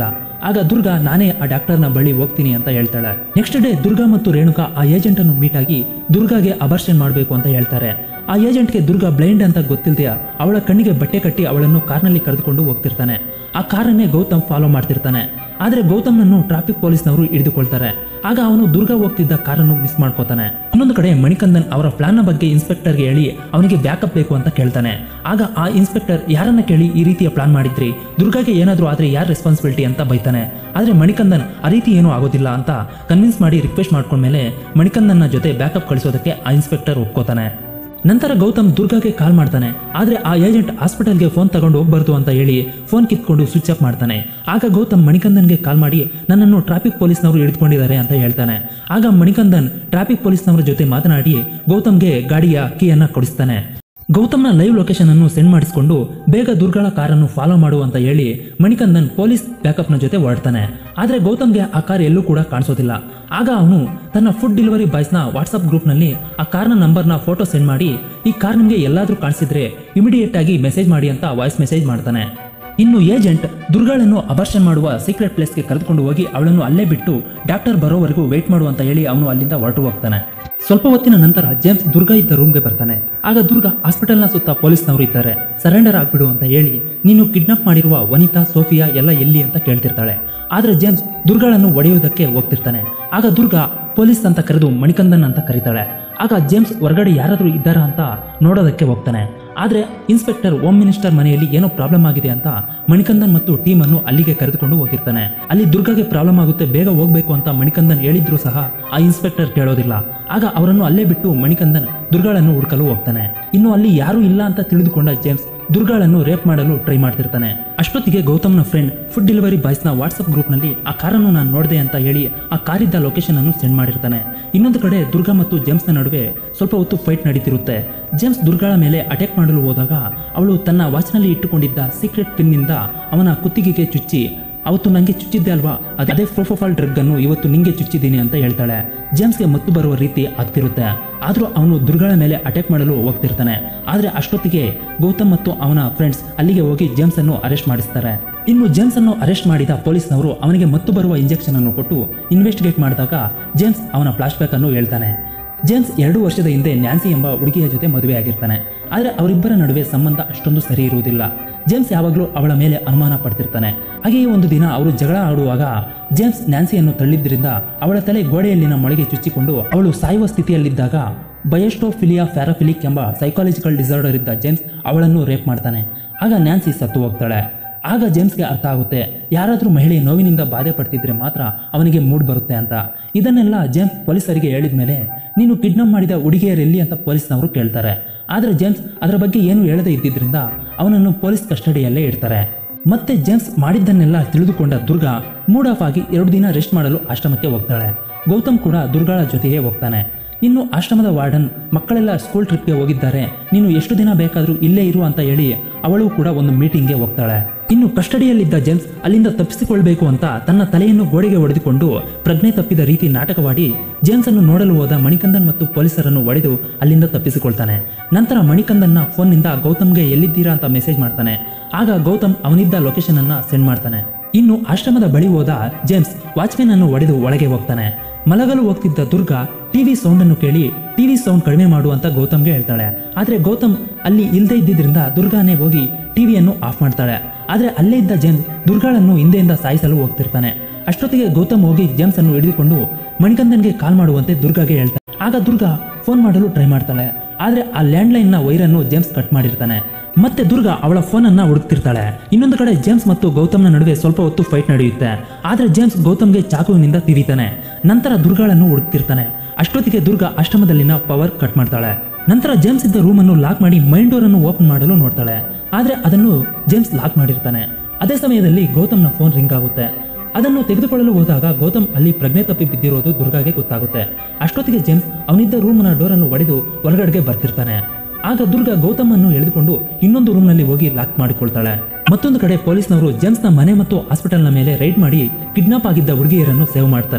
ಆಗ ದುರ್ಗಾ ನಾನೇ ಆ ಡಾಕ್ಟರ್ನ ಬಳಿ ಹೋಗ್ತೀನಿ ಅಂತ ಹೇಳ್ತಾಳೆ ನೆಕ್ಸ್ಟ್ ಡೇ ದುರ್ಗಾ ಮತ್ತು ರೇಣುಕಾ ಆ ಏಜೆಂಟ್ ಅನ್ನು ಮೀಟ್ ಆಗಿ ದುರ್ಗಾಗೆ ಅಬರ್ಷನ್ ಮಾಡಬೇಕು ಅಂತ ಹೇಳ್ತಾರೆ ಆ ಏಜೆಂಟ್ಗೆ ದುರ್ಗಾ ಬ್ಲೈಂಡ್ ಅಂತ ಗೊತ್ತಿಲ್ದೆಯ ಅವಳ ಕಣ್ಣಿಗೆ ಬಟ್ಟೆ ಕಟ್ಟಿ ಅವಳನ್ನು ಕಾರ್ನಲ್ಲಿ ಕರೆದುಕೊಂಡು ಹೋಗ್ತಿರ್ತಾನೆ ಆ ಕಾರನ್ನೇ ಗೌತಮ್ ಫಾಲೋ ಮಾಡ್ತಿರ್ತಾನೆ ಆದ್ರೆ ಗೌತಮ್ನನ್ನು ಟ್ರಾಫಿಕ್ ಪೊಲೀಸ್ನವರು ಹಿಡಿದುಕೊಳ್ತಾರೆ ಆಗ ಅವನು ದುರ್ಗಾ ಹೋಗ್ತಿದ್ದ ಕಾರನ್ನು ಮಿಸ್ ಮಾಡ್ಕೋತಾನೆ ಇನ್ನೊಂದು ಕಡೆ ಮಣಿಕಂದನ್ ಅವರ ಪ್ಲಾನ್ನ ಬಗ್ಗೆ ಇನ್ಸ್ಪೆಕ್ಟರ್ಗೆ ಹೇಳಿ ಅವನಿಗೆ ಬ್ಯಾಕಪ್ ಬೇಕು ಅಂತ ಕೇಳ್ತಾನೆ ಆಗ ಆ ಇನ್ಸ್ಪೆಕ್ಟರ್ ಯಾರನ್ನ ಕೇಳಿ ಈ ರೀತಿಯ ಪ್ಲಾನ್ ಮಾಡಿದ್ರಿ ದುರ್ಗಾಗೆ ಏನಾದ್ರೂ ಆದ್ರೆ ಯಾರ್ ರೆಸ್ಪಾನ್ಸಿಬಿಲಿಟಿ ಅಂತ ಬೈತಾನೆ ಆದ್ರೆ ಮಣಿಕಂದನ್ ಆ ರೀತಿ ಏನೂ ಆಗೋದಿಲ್ಲ ಅಂತ ಕನ್ವಿನ್ಸ್ ಮಾಡಿ ರಿಕ್ವೆಸ್ಟ್ ಮಾಡ್ಕೊಂಡ್ಮೇಲೆ ಮಣಿಕಂದನ್ನ ಜೊತೆ ಬ್ಯಾಕಪ್ ಕಳಿಸೋದಕ್ಕೆ ಆ ಇನ್ಸ್ಪೆಕ್ಟರ್ ಒಪ್ಕೋತಾನೆ ನಂತರ ಗೌತಮ್ ದುರ್ಗಾಗೆ ಕಾಲ್ ಮಾಡ್ತಾನೆ ಆದ್ರೆ ಆ ಏಜೆಂಟ್ ಹಾಸ್ಪಿಟಲ್ಗೆ ಫೋನ್ ತಗೊಂಡು ಹೋಗ್ಬಾರ್ದು ಅಂತ ಹೇಳಿ ಫೋನ್ ಕಿತ್ಕೊಂಡು ಸ್ವಿಚ್ ಆಫ್ ಮಾಡ್ತಾನೆ ಆಗ ಗೌತಮ್ ಮಣಿಕಂದನ್ಗೆ ಕಾಲ್ ಮಾಡಿ ನನ್ನನ್ನು ಟ್ರಾಫಿಕ್ ಪೊಲೀಸ್ನವರು ಹಿಡಿದುಕೊಂಡಿದ್ದಾರೆ ಅಂತ ಹೇಳ್ತಾನೆ ಆಗ ಮಣಿಕಂದನ್ ಟ್ರಾಫಿಕ್ ಪೊಲೀಸ್ನವರ ಜೊತೆ ಮಾತನಾಡಿ ಗೌತಮ್ಗೆ ಗಾಡಿಯ ಕೀಯನ್ನ ಕೊಡಿಸ್ತಾನೆ ಗೌತಮ್ನ ಲೈವ್ ಲೊಕೇಶನ್ ಅನ್ನು ಸೆಂಡ್ ಮಾಡಿಸಿಕೊಂಡು ಬೇಗ ದುರ್ಗಳ ಕಾರನ್ನು ಫಾಲೋ ಮಾಡು ಅಂತ ಹೇಳಿ ಮಣಿಕಂದನ್ ಪೊಲೀಸ್ ಬ್ಯಾಕಪ್ನ ಜೊತೆ ಹೊರಡ್ತಾನೆ ಆದ್ರೆ ಗೌತಮ್ಗೆ ಆ ಕಾರ್ ಎಲ್ಲೂ ಕೂಡ ಕಾಣಿಸೋದಿಲ್ಲ ಆಗ ಅವನು ತನ್ನ ಫುಡ್ ಡೆಲಿವರಿ ಬಾಯ್ಸ್ನ ವಾಟ್ಸ್ಆಪ್ ಗ್ರೂಪ್ನಲ್ಲಿ ಆ ಕಾರ್ನ ನಂಬರ್ನ ಫೋಟೋ ಸೆಂಡ್ ಮಾಡಿ ಈ ಕಾರ್ ನಿಮಗೆ ಎಲ್ಲಾದ್ರೂ ಕಾಣಿಸಿದ್ರೆ ಇಮಿಡಿಯೇಟ್ ಆಗಿ ಮೆಸೇಜ್ ಮಾಡಿ ಅಂತ ವಾಯ್ಸ್ ಮೆಸೇಜ್ ಮಾಡ್ತಾನೆ ಇನ್ನು ಏಜೆಂಟ್ ದುರ್ಗಾಳನ್ನು ಅಬರ್ಷನ್ ಮಾಡುವ ಸೀಕ್ರೆಟ್ ಪ್ಲೇಸ್ಗೆ ಕರೆದುಕೊಂಡು ಹೋಗಿ ಅವಳನ್ನು ಅಲ್ಲೇ ಬಿಟ್ಟು ಡಾಕ್ಟರ್ ಬರೋವರೆಗೂ ವೇಟ್ ಮಾಡು ಅಂತ ಹೇಳಿ ಅವನು ಅಲ್ಲಿಂದ ಹೊರಟು ಹೋಗ್ತಾನೆ ಸ್ವಲ್ಪ ಹೊತ್ತಿನ ನಂತರ ಜೇಮ್ಸ್ ದುರ್ಗಾ ಇದ್ದ ರೂಮ್ಗೆ ಬರ್ತಾನೆ ಆಗ ದುರ್ಗಾ ಹಾಸ್ಪಿಟಲ್ನ ಸುತ್ತ ಪೊಲೀಸ್ನವರು ಇದ್ದಾರೆ ಸರೆಂಡರ್ ಆಗ್ಬಿಡು ಅಂತ ಹೇಳಿ ನೀನು ಕಿಡ್ನಾಪ್ ಮಾಡಿರುವ ವನಿತಾ ಸೋಫಿಯಾ ಎಲ್ಲ ಎಲ್ಲಿ ಅಂತ ಕೇಳ್ತಿರ್ತಾಳೆ ಆದ್ರೆ ಜೇಮ್ಸ್ ದುರ್ಗಾಳನ್ನು ಒಡೆಯುವುದಕ್ಕೆ ಹೋಗ್ತಿರ್ತಾನೆ ಆಗ ದುರ್ಗಾ ಪೊಲೀಸ್ ಅಂತ ಕರೆದು ಮಣಿಕಂದನ್ ಅಂತ ಕರೀತಾಳೆ ಆಗ ಜೇಮ್ಸ್ ಹೊರಗಡೆ ಯಾರಾದರೂ ಇದ್ದಾರಾ ಅಂತ ನೋಡೋದಕ್ಕೆ ಹೋಗ್ತಾನೆ ಆದ್ರೆ ಇನ್ಸ್ಪೆಕ್ಟರ್ ಹೋಮ್ ಮಿನಿಸ್ಟರ್ ಮನೆಯಲ್ಲಿ ಏನೋ ಪ್ರಾಬ್ಲಮ್ ಆಗಿದೆ ಅಂತ ಮಣಿಕಂದನ್ ಮತ್ತು ಟೀಮ್ ಅನ್ನು ಅಲ್ಲಿಗೆ ಕರೆದುಕೊಂಡು ಹೋಗಿರ್ತಾನೆ ಅಲ್ಲಿ ದುರ್ಗಾಗೆ ಪ್ರಾಬ್ಲಮ್ ಆಗುತ್ತೆ ಬೇಗ ಹೋಗ್ಬೇಕು ಅಂತ ಮಣಿಕಂದನ್ ಹೇಳಿದ್ರು ಸಹ ಆ ಇನ್ಸ್ಪೆಕ್ಟರ್ ಕೇಳೋದಿಲ್ಲ ಆಗ ಅವರನ್ನು ಅಲ್ಲೇ ಬಿಟ್ಟು ಮಣಿಕಂದನ್ ದುರ್ಗಾಳನ್ನು ಹುಡುಕಲು ಹೋಗ್ತಾನೆ ಇನ್ನು ಅಲ್ಲಿ ಯಾರೂ ಇಲ್ಲ ಅಂತ ತಿಳಿದುಕೊಂಡ ಜೇಮ್ಸ್ ದುರ್ಗಾಳನ್ನು ರೇಪ್ ಮಾಡಲು ಟ್ರೈ ಮಾಡ್ತಿರ್ತಾನೆ ಅಷ್ಟೊತ್ತಿಗೆ ಗೌತಮ್ನ ಫ್ರೆಂಡ್ ಫುಡ್ ಡೆಲಿವರಿ ಬಾಯ್ಸ್ನ ವಾಟ್ಸ್ಆಪ್ ಗ್ರೂಪ್ನಲ್ಲಿ ಆ ಕಾರನ್ನು ನಾನು ನೋಡಿದೆ ಅಂತ ಹೇಳಿ ಆ ಕಾರಿದ್ದ ಲೊಕೇಶನ್ ಅನ್ನು ಸೆಂಡ್ ಮಾಡಿರ್ತಾನೆ ಇನ್ನೊಂದು ಕಡೆ ದುರ್ಗಾ ಮತ್ತು ಜೇಮ್ಸ್ನ ನಡುವೆ ಸ್ವಲ್ಪ ಹೊತ್ತು ಫೈಟ್ ನಡೀತಿರುತ್ತೆ ಜೇಮ್ಸ್ ದುರ್ಗಾಳ ಮೇಲೆ ಅಟ್ಯಾಕ್ ಮಾಡಲು ಹೋದಾಗ ಅವಳು ತನ್ನ ವಾಚ್ನಲ್ಲಿ ಇಟ್ಟುಕೊಂಡಿದ್ದ ಸೀಕ್ರೆಟ್ ಪಿನ್ನಿಂದ ಅವನ ಕುತ್ತಿಗೆಗೆ ಚುಚ್ಚಿ ಅವತ್ತು ನನಗೆ ಚುಚ್ಚಿದ್ದೆ ಅಲ್ವಾ ಅದ್- ಅದೇ ಪ್ರೊಫೋಫಾಲ್ ಡ್ರಗ್ ಅನ್ನು ಇವತ್ತು ನಿಂಗೆ ಚುಚ್ಚಿದ್ದೀನಿ ಅಂತ ಹೇಳ್ತಾಳೆ ಜೇಮ್ಸ್ಗೆ ಮತ್ತು ಬರುವ ರೀತಿ ಆಗ್ತಿರುತ್ತೆ ಆದ್ರೂ ಅವನು ದುರ್ಗಾಳ ಮೇಲೆ ಅಟ್ಯಾಕ್ ಮಾಡಲು ಹೋಗ್ತಿರ್ತಾನೆ ಆದ್ರೆ ಅಷ್ಟೊತ್ತಿಗೆ ಗೌತಮ್ ಮತ್ತು ಅವನ ಫ್ರೆಂಡ್ಸ್ ಅಲ್ಲಿಗೆ ಹೋಗಿ ಜೇಮ್ಸ್ ಅನ್ನು ಅರೆಸ್ಟ್ ಮಾಡಿಸ್ತಾರೆ ಇನ್ನು ಜೇಮ್ಸ್ ಅನ್ನು ಅರೆಸ್ಟ್ ಮಾಡಿದ ಪೊಲೀಸ್ನವರು ಅವನಿಗೆ ಮತ್ತು ಬರುವ ಇಂಜೆಕ್ಷನ್ ಅನ್ನು ಕೊಟ್ಟು ಇನ್ವೆಸ್ಟಿಗೇಟ್ ಮಾಡಿದಾಗ ಜೇಮ್ಸ್ ಅವನ ಫ್ಲಾಶ್ ಬ್ಯಾಕ್ ಅನ್ನು ಹೇಳ್ತಾನೆ ಜೇಮ್ಸ್ ಎರಡು ವರ್ಷದ ಹಿಂದೆ ನ್ಯಾನ್ಸಿ ಎಂಬ ಹುಡುಗಿಯ ಜೊತೆ ಮದುವೆಯಾಗಿರ್ತಾನೆ ಆದರೆ ಅವರಿಬ್ಬರ ನಡುವೆ ಸಂಬಂಧ ಅಷ್ಟೊಂದು ಸರಿ ಇರುವುದಿಲ್ಲ ಜೇಮ್ಸ್ ಯಾವಾಗಲೂ ಅವಳ ಮೇಲೆ ಅನುಮಾನ ಪಡ್ತಿರ್ತಾನೆ ಹಾಗೆಯೇ ಒಂದು ದಿನ ಅವರು ಜಗಳ ಆಡುವಾಗ ಜೇಮ್ಸ್ ನ್ಯಾನ್ಸಿಯನ್ನು ತಳ್ಳಿದ್ರಿಂದ ಅವಳ ತಲೆ ಗೋಡೆಯಲ್ಲಿನ ಮೊಳೆಗೆ ಚುಚ್ಚಿಕೊಂಡು ಅವಳು ಸಾಯುವ ಸ್ಥಿತಿಯಲ್ಲಿದ್ದಾಗ ಬಯಸ್ಟೋಫಿಲಿಯಾ ಫ್ಯಾರಫಿಲಿಕ್ ಎಂಬ ಸೈಕಾಲಜಿಕಲ್ ಡಿಸಾರ್ಡರ್ ಇದ್ದ ಜೇಮ್ಸ್ ಅವಳನ್ನು ರೇಪ್ ಮಾಡ್ತಾನೆ ಆಗ ನ್ಯಾನ್ಸಿ ಸತ್ತು ಹೋಗ್ತಾಳೆ ಆಗ ಜೇಮ್ಸ್ಗೆ ಅರ್ಥ ಆಗುತ್ತೆ ಯಾರಾದರೂ ಮಹಿಳೆ ನೋವಿನಿಂದ ಬಾಧೆ ಪಡ್ತಿದ್ರೆ ಮಾತ್ರ ಅವನಿಗೆ ಮೂಡ್ ಬರುತ್ತೆ ಅಂತ ಇದನ್ನೆಲ್ಲ ಜೇಮ್ಸ್ ಪೊಲೀಸರಿಗೆ ಹೇಳಿದ ಮೇಲೆ ನೀನು ಕಿಡ್ನಾಪ್ ಮಾಡಿದ ಹುಡುಗಿಯರೆಲ್ಲಿ ಅಂತ ಪೊಲೀಸ್ನವರು ಕೇಳ್ತಾರೆ ಆದರೆ ಜೇಮ್ಸ್ ಅದರ ಬಗ್ಗೆ ಏನು ಹೇಳದೇ ಇದ್ದಿದ್ರಿಂದ ಅವನನ್ನು ಪೊಲೀಸ್ ಕಸ್ಟಡಿಯಲ್ಲೇ ಇಡ್ತಾರೆ ಮತ್ತೆ ಜೇಮ್ಸ್ ಮಾಡಿದ್ದನ್ನೆಲ್ಲ ತಿಳಿದುಕೊಂಡ ದುರ್ಗಾ ಮೂಡ್ ಆಫ್ ಆಗಿ ಎರಡು ದಿನ ರೆಸ್ಟ್ ಮಾಡಲು ಆಶ್ರಮಕ್ಕೆ ಹೋಗ್ತಾಳೆ ಗೌತಮ್ ಕೂಡ ದುರ್ಗಾಳ ಜೊತೆಗೆ ಹೋಗ್ತಾನೆ ಇನ್ನು ಆಶ್ರಮದ ವಾರ್ಡನ್ ಮಕ್ಕಳೆಲ್ಲ ಸ್ಕೂಲ್ ಟ್ರಿಪ್ಗೆ ಹೋಗಿದ್ದಾರೆ ನೀನು ಎಷ್ಟು ದಿನ ಬೇಕಾದರೂ ಇಲ್ಲೇ ಇರು ಅಂತ ಹೇಳಿ ಅವಳು ಕೂಡ ಒಂದು ಮೀಟಿಂಗ್ಗೆ ಹೋಗ್ತಾಳೆ ಇನ್ನು ಕಸ್ಟಡಿಯಲ್ಲಿದ್ದ ಜೇಮ್ಸ್ ಅಲ್ಲಿಂದ ತಪ್ಪಿಸಿಕೊಳ್ಬೇಕು ಅಂತ ತನ್ನ ತಲೆಯನ್ನು ಗೋಡೆಗೆ ಹೊಡೆದುಕೊಂಡು ಪ್ರಜ್ಞೆ ತಪ್ಪಿದ ರೀತಿ ನಾಟಕವಾಡಿ ಜೇಮ್ಸ್ ಅನ್ನು ನೋಡಲು ಹೋದ ಮಣಿಕಂದನ್ ಮತ್ತು ಪೊಲೀಸರನ್ನು ಹೊಡೆದು ಅಲ್ಲಿಂದ ತಪ್ಪಿಸಿಕೊಳ್ತಾನೆ ನಂತರ ಮಣಿಕಂದನ್ನ ಫೋನ್ನಿಂದ ಗೌತಮ್ಗೆ ಎಲ್ಲಿದ್ದೀರಾ ಅಂತ ಮೆಸೇಜ್ ಮಾಡ್ತಾನೆ ಆಗ ಗೌತಮ್ ಅವನಿದ್ದ ಲೊಕೇಶನ್ ಅನ್ನ ಸೆಂಡ್ ಮಾಡ್ತಾನೆ ಇನ್ನು ಆಶ್ರಮದ ಬಳಿ ಹೋದ ಜೇಮ್ಸ್ ವಾಚ್ಮೆನ್ ಅನ್ನು ಹೊಡೆದು ಒಳಗೆ ಹೋಗ್ತಾನೆ ಮಲಗಲು ಹೋಗ್ತಿದ್ದ ದುರ್ಗಾ ಟಿವಿ ಸೌಂಡ್ ಅನ್ನು ಕೇಳಿ ಟಿವಿ ಸೌಂಡ್ ಕಡಿಮೆ ಮಾಡು ಅಂತ ಗೌತಮ್ಗೆ ಹೇಳ್ತಾಳೆ ಆದ್ರೆ ಗೌತಮ್ ಅಲ್ಲಿ ಇಲ್ಲದೆ ಇದ್ದಿದ್ರಿಂದ ದುರ್ಗಾನೇ ಹೋಗಿ ಟಿವಿಯನ್ನು ಆಫ್ ಮಾಡ್ತಾಳೆ ಆದ್ರೆ ಅಲ್ಲೇ ಇದ್ದ ಜೇಮ್ಸ್ ದುರ್ಗಾಳನ್ನು ಹಿಂದೆಯಿಂದ ಸಾಯಿಸಲು ಹೋಗ್ತಿರ್ತಾನೆ ಅಷ್ಟೊತ್ತಿಗೆ ಗೌತಮ್ ಹೋಗಿ ಜೇಮ್ಸ್ ಅನ್ನು ಹಿಡಿದುಕೊಂಡು ಮಣಿಕಂದನ್ಗೆ ಕಾಲ್ ಮಾಡುವಂತೆ ದುರ್ಗಾಗೆ ಹೇಳ್ತಾನೆ ಆಗ ದುರ್ಗಾ ಫೋನ್ ಮಾಡಲು ಟ್ರೈ ಮಾಡ್ತಾಳೆ ಆದ್ರೆ ಆ ಲ್ಯಾಂಡ್ಲೈನ್ ನ ವೈರನ್ನು ಜೇಮ್ಸ್ ಕಟ್ ಮಾಡಿರ್ತಾನೆ ಮತ್ತೆ ದುರ್ಗಾ ಅವಳ ಫೋನ್ ಅನ್ನ ಹುಡುಕ್ತಿರ್ತಾಳೆ ಇನ್ನೊಂದು ಕಡೆ ಜೇಮ್ಸ್ ಮತ್ತು ಗೌತಮ್ನ ನಡುವೆ ಸ್ವಲ್ಪ ಹೊತ್ತು ಫೈಟ್ ನಡೆಯುತ್ತೆ ಆದ್ರೆ ಜೇಮ್ಸ್ ಗೌತಮ್ಗೆ ಚಾಕುವಿನಿಂದ ತಿವಿತಾನೆ ನಂತರ ದುರ್ಗಾಳನ್ನು ಹುಡುಕ್ತಿರ್ತಾನೆ ಅಷ್ಟೊತ್ತಿಗೆ ದುರ್ಗಾ ಆಶ್ರಮದಲ್ಲಿನ ಪವರ್ ಕಟ್ ಮಾಡ್ತಾಳೆ ನಂತರ ಜೇಮ್ಸ್ ಇದ್ದ ರೂಮ್ ಅನ್ನು ಲಾಕ್ ಮಾಡಿ ಮೈನ್ ಡೋರ್ ಅನ್ನು ಓಪನ್ ಮಾಡಲು ನೋಡ್ತಾಳೆ ಆದ್ರೆ ಅದನ್ನು ಜೇಮ್ಸ್ ಲಾಕ್ ಮಾಡಿರ್ತಾನೆ ಅದೇ ಸಮಯದಲ್ಲಿ ಗೌತಮ್ನ ಫೋನ್ ರಿಂಗ್ ಆಗುತ್ತೆ ಅದನ್ನು ತೆಗೆದುಕೊಳ್ಳಲು ಹೋದಾಗ ಗೌತಮ್ ಅಲ್ಲಿ ಪ್ರಜ್ಞೆ ತಪ್ಪಿ ಬಿದ್ದಿರೋದು ದುರ್ಗಾಗೆ ಗೊತ್ತಾಗುತ್ತೆ ಅಷ್ಟೊತ್ತಿಗೆ ಜೇಮ್ಸ್ ಅವನಿದ್ದ ರೂಮ್ನ ಡೋರ್ ಅನ್ನು ಒಡೆದು ಹೊರಗಡೆಗೆ ಬರ್ತಿರ್ತಾನೆ ಆಗ ದುರ್ಗಾ ಗೌತಮ್ ಅನ್ನು ಎಳೆದುಕೊಂಡು ಇನ್ನೊಂದು ರೂಮ್ನಲ್ಲಿ ಹೋಗಿ ಲಾಕ್ ಮಾಡಿಕೊಳ್ತಾಳೆ ಮತ್ತೊಂದು ಕಡೆ ಪೊಲೀಸ್ನವರು ಜೇಮ್ಸ್ನ ಮನೆ ಮತ್ತು ಹಾಸ್ಪಿಟಲ್ನ ಮೇಲೆ ರೈಡ್ ಮಾಡಿ ಕಿಡ್ನಾಪ್ ಆಗಿದ್ದ ಹುಡುಗಿಯರನ್ನು ಸೇವ್ ಮಾಡ್ತಾರೆ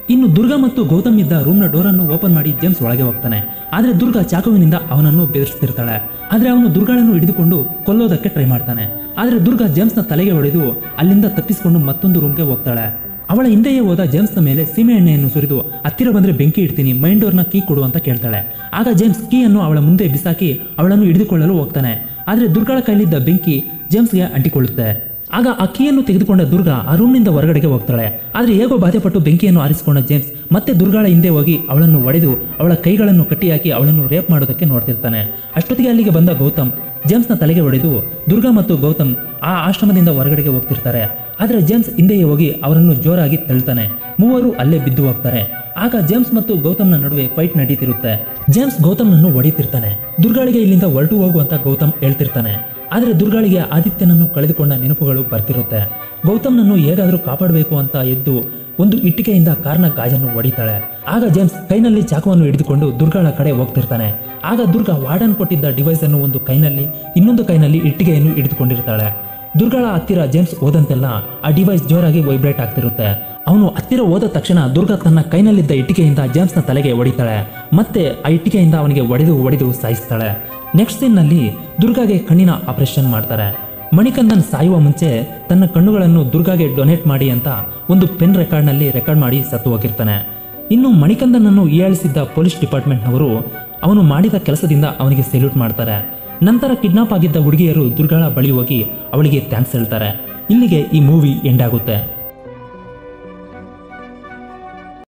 ಇನ್ನು ದುರ್ಗಾ ಮತ್ತು ಗೌತಮ್ ಇದ್ದ ರೂಮ್ನ ಡೋರನ್ನು ಓಪನ್ ಮಾಡಿ ಜೇಮ್ಸ್ ಒಳಗೆ ಹೋಗ್ತಾನೆ ಆದ್ರೆ ದುರ್ಗಾ ಚಾಕುವಿನಿಂದ ಅವನನ್ನು ಬೆದರಿಸ್ತಿರ್ತಾಳೆ ಆದ್ರೆ ಅವನು ದುರ್ಗಾಳನ್ನು ಹಿಡಿದುಕೊಂಡು ಕೊಲ್ಲೋದಕ್ಕೆ ಟ್ರೈ ಮಾಡ್ತಾನೆ ಆದ್ರೆ ದುರ್ಗಾ ಜೇಮ್ಸ್ನ ತಲೆಗೆ ಹೊಡೆದು ಅಲ್ಲಿಂದ ತಪ್ಪಿಸಿಕೊಂಡು ಮತ್ತೊಂದು ರೂಮ್ಗೆ ಹೋಗ್ತಾಳೆ ಅವಳ ಹಿಂದೆಯೇ ಹೋದ ಜೇಮ್ಸ್ನ ಮೇಲೆ ಸೀಮೆ ಎಣ್ಣೆಯನ್ನು ಸುರಿದು ಹತ್ತಿರ ಬಂದ್ರೆ ಬೆಂಕಿ ಇಡ್ತೀನಿ ಮೈನ್ ಡೋರ್ನ ಕೀ ಕೊಡು ಅಂತ ಕೇಳ್ತಾಳೆ ಆಗ ಜೇಮ್ಸ್ ಕೀಯನ್ನು ಅವಳ ಮುಂದೆ ಬಿಸಾಕಿ ಅವಳನ್ನು ಹಿಡಿದುಕೊಳ್ಳಲು ಹೋಗ್ತಾನೆ ಆದ್ರೆ ದುರ್ಗಾಳ ಕೈಲಿದ್ದ ಬೆಂಕಿ ಜೇಮ್ಸ್ಗೆ ಅಂಟಿಕೊಳ್ಳುತ್ತೆ ಆಗ ಆ ಕೀಯನ್ನು ತೆಗೆದುಕೊಂಡ ದುರ್ಗಾ ಆ ರೂಮ್ನಿಂದ ಹೊರಗಡೆಗೆ ಹೋಗ್ತಾಳೆ ಆದ್ರೆ ಹೇಗೋ ಬಾಧೆಪಟ್ಟು ಬೆಂಕಿಯನ್ನು ಆರಿಸಿಕೊಂಡ ಜೇಮ್ಸ್ ಮತ್ತೆ ದುರ್ಗಾಳ ಹಿಂದೆ ಹೋಗಿ ಅವಳನ್ನು ಒಡೆದು ಅವಳ ಕೈಗಳನ್ನು ಕಟ್ಟಿಹಾಕಿ ಅವಳನ್ನು ರೇಪ್ ಮಾಡೋದಕ್ಕೆ ನೋಡ್ತಿರ್ತಾನೆ ಅಷ್ಟೊತ್ತಿಗೆ ಅಲ್ಲಿಗೆ ಬಂದ ಗೌತಮ್ ಜೇಮ್ಸ್ನ ತಲೆಗೆ ಹೊಡೆದು ದುರ್ಗಾ ಮತ್ತು ಗೌತಮ್ ಆ ಆಶ್ರಮದಿಂದ ಹೊರಗಡೆಗೆ ಹೋಗ್ತಿರ್ತಾರೆ ಆದ್ರೆ ಜೇಮ್ಸ್ ಹಿಂದೆಯೇ ಹೋಗಿ ಅವರನ್ನು ಜೋರಾಗಿ ತಳ್ತಾನೆ ಮೂವರು ಅಲ್ಲೇ ಬಿದ್ದು ಹೋಗ್ತಾರೆ ಆಗ ಜೇಮ್ಸ್ ಮತ್ತು ಗೌತಮ್ನ ನಡುವೆ ಫೈಟ್ ನಡೀತಿರುತ್ತೆ ಜೇಮ್ಸ್ ಗೌತಮ್ನನ್ನು ಹೊಡಿತಿರ್ತಾನೆ ದುರ್ಗಾಳಿಗೆ ಇಲ್ಲಿಂದ ಹೊರಟು ಹೋಗು ಅಂತ ಗೌತಮ್ ಹೇಳ್ತಿರ್ತಾನೆ ಆದ್ರೆ ದುರ್ಗಾಳಿಗೆ ಆದಿತ್ಯನನ್ನು ಕಳೆದುಕೊಂಡ ನೆನಪುಗಳು ಬರ್ತಿರುತ್ತೆ ಗೌತಮ್ನನ್ನು ಹೇಗಾದ್ರೂ ಕಾಪಾಡಬೇಕು ಅಂತ ಎದ್ದು ಒಂದು ಇಟ್ಟಿಗೆಯಿಂದ ಕಾರ್ನ ಗಾಜನ್ನು ಹೊಡಿತಾಳೆ ಆಗ ಜೇಮ್ಸ್ ಕೈನಲ್ಲಿ ಚಾಕುವನ್ನು ಹಿಡಿದುಕೊಂಡು ದುರ್ಗಾಳ ಕಡೆ ಹೋಗ್ತಿರ್ತಾನೆ ಆಗ ದುರ್ಗಾ ವಾರ್ಡನ್ ಕೊಟ್ಟಿದ್ದ ಡಿವೈಸ್ ಅನ್ನು ಒಂದು ಕೈನಲ್ಲಿ ಇನ್ನೊಂದು ಕೈನಲ್ಲಿ ಇಟ್ಟಿಗೆಯನ್ನು ಹಿಡಿದುಕೊಂಡಿರ್ತಾಳೆ ದುರ್ಗಾಳ ಹತ್ತಿರ ಜೇಮ್ಸ್ ಹೋದಂತೆಲ್ಲ ಆ ಡಿವೈಸ್ ಜೋರಾಗಿ ವೈಬ್ರೇಟ್ ಆಗ್ತಿರುತ್ತೆ ಅವನು ಹತ್ತಿರ ಹೋದ ತಕ್ಷಣ ದುರ್ಗಾ ತನ್ನ ಕೈನಲ್ಲಿದ್ದ ಇಟ್ಟಿಗೆಯಿಂದ ಜೇಮ್ಸ್ನ ತಲೆಗೆ ಹೊಡಿತಾಳೆ ಮತ್ತೆ ಆ ಇಟ್ಟಿಗೆಯಿಂದ ಅವನಿಗೆ ಹೊಡೆದು ಹೊಡೆದು ಸಾಯಿಸ್ತಾಳೆ ನೆಕ್ಸ್ಟ್ ಸೀನ್ನಲ್ಲಿ ದುರ್ಗಾಗೆ ಕಣ್ಣಿನ ಆಪರೇಷನ್ ಮಾಡ್ತಾರೆ ಮಣಿಕಂದನ್ ಸಾಯುವ ಮುಂಚೆ ತನ್ನ ಕಣ್ಣುಗಳನ್ನು ದುರ್ಗಾಗೆ ಡೊನೇಟ್ ಮಾಡಿ ಅಂತ ಒಂದು ಪೆನ್ ರೆಕಾರ್ಡ್ನಲ್ಲಿ ರೆಕಾರ್ಡ್ ಮಾಡಿ ಸತ್ತು ಹೋಗಿರ್ತಾನೆ ಇನ್ನು ಮಣಿಕಂದನನ್ನು ಹೀಯಾಳಿಸಿದ್ದ ಪೊಲೀಸ್ ಡಿಪಾರ್ಟ್ಮೆಂಟ್ನವರು ಅವನು ಮಾಡಿದ ಕೆಲಸದಿಂದ ಅವನಿಗೆ ಸೆಲ್ಯೂಟ್ ಮಾಡ್ತಾರೆ ನಂತರ ಕಿಡ್ನಾಪ್ ಆಗಿದ್ದ ಹುಡುಗಿಯರು ದುರ್ಗಾಳ ಬಳಿ ಹೋಗಿ ಅವಳಿಗೆ ಥ್ಯಾಂಕ್ಸ್ ಹೇಳ್ತಾರೆ ಇಲ್ಲಿಗೆ ಈ ಮೂವಿ ಎಂಡ್ ಆಗುತ್ತೆ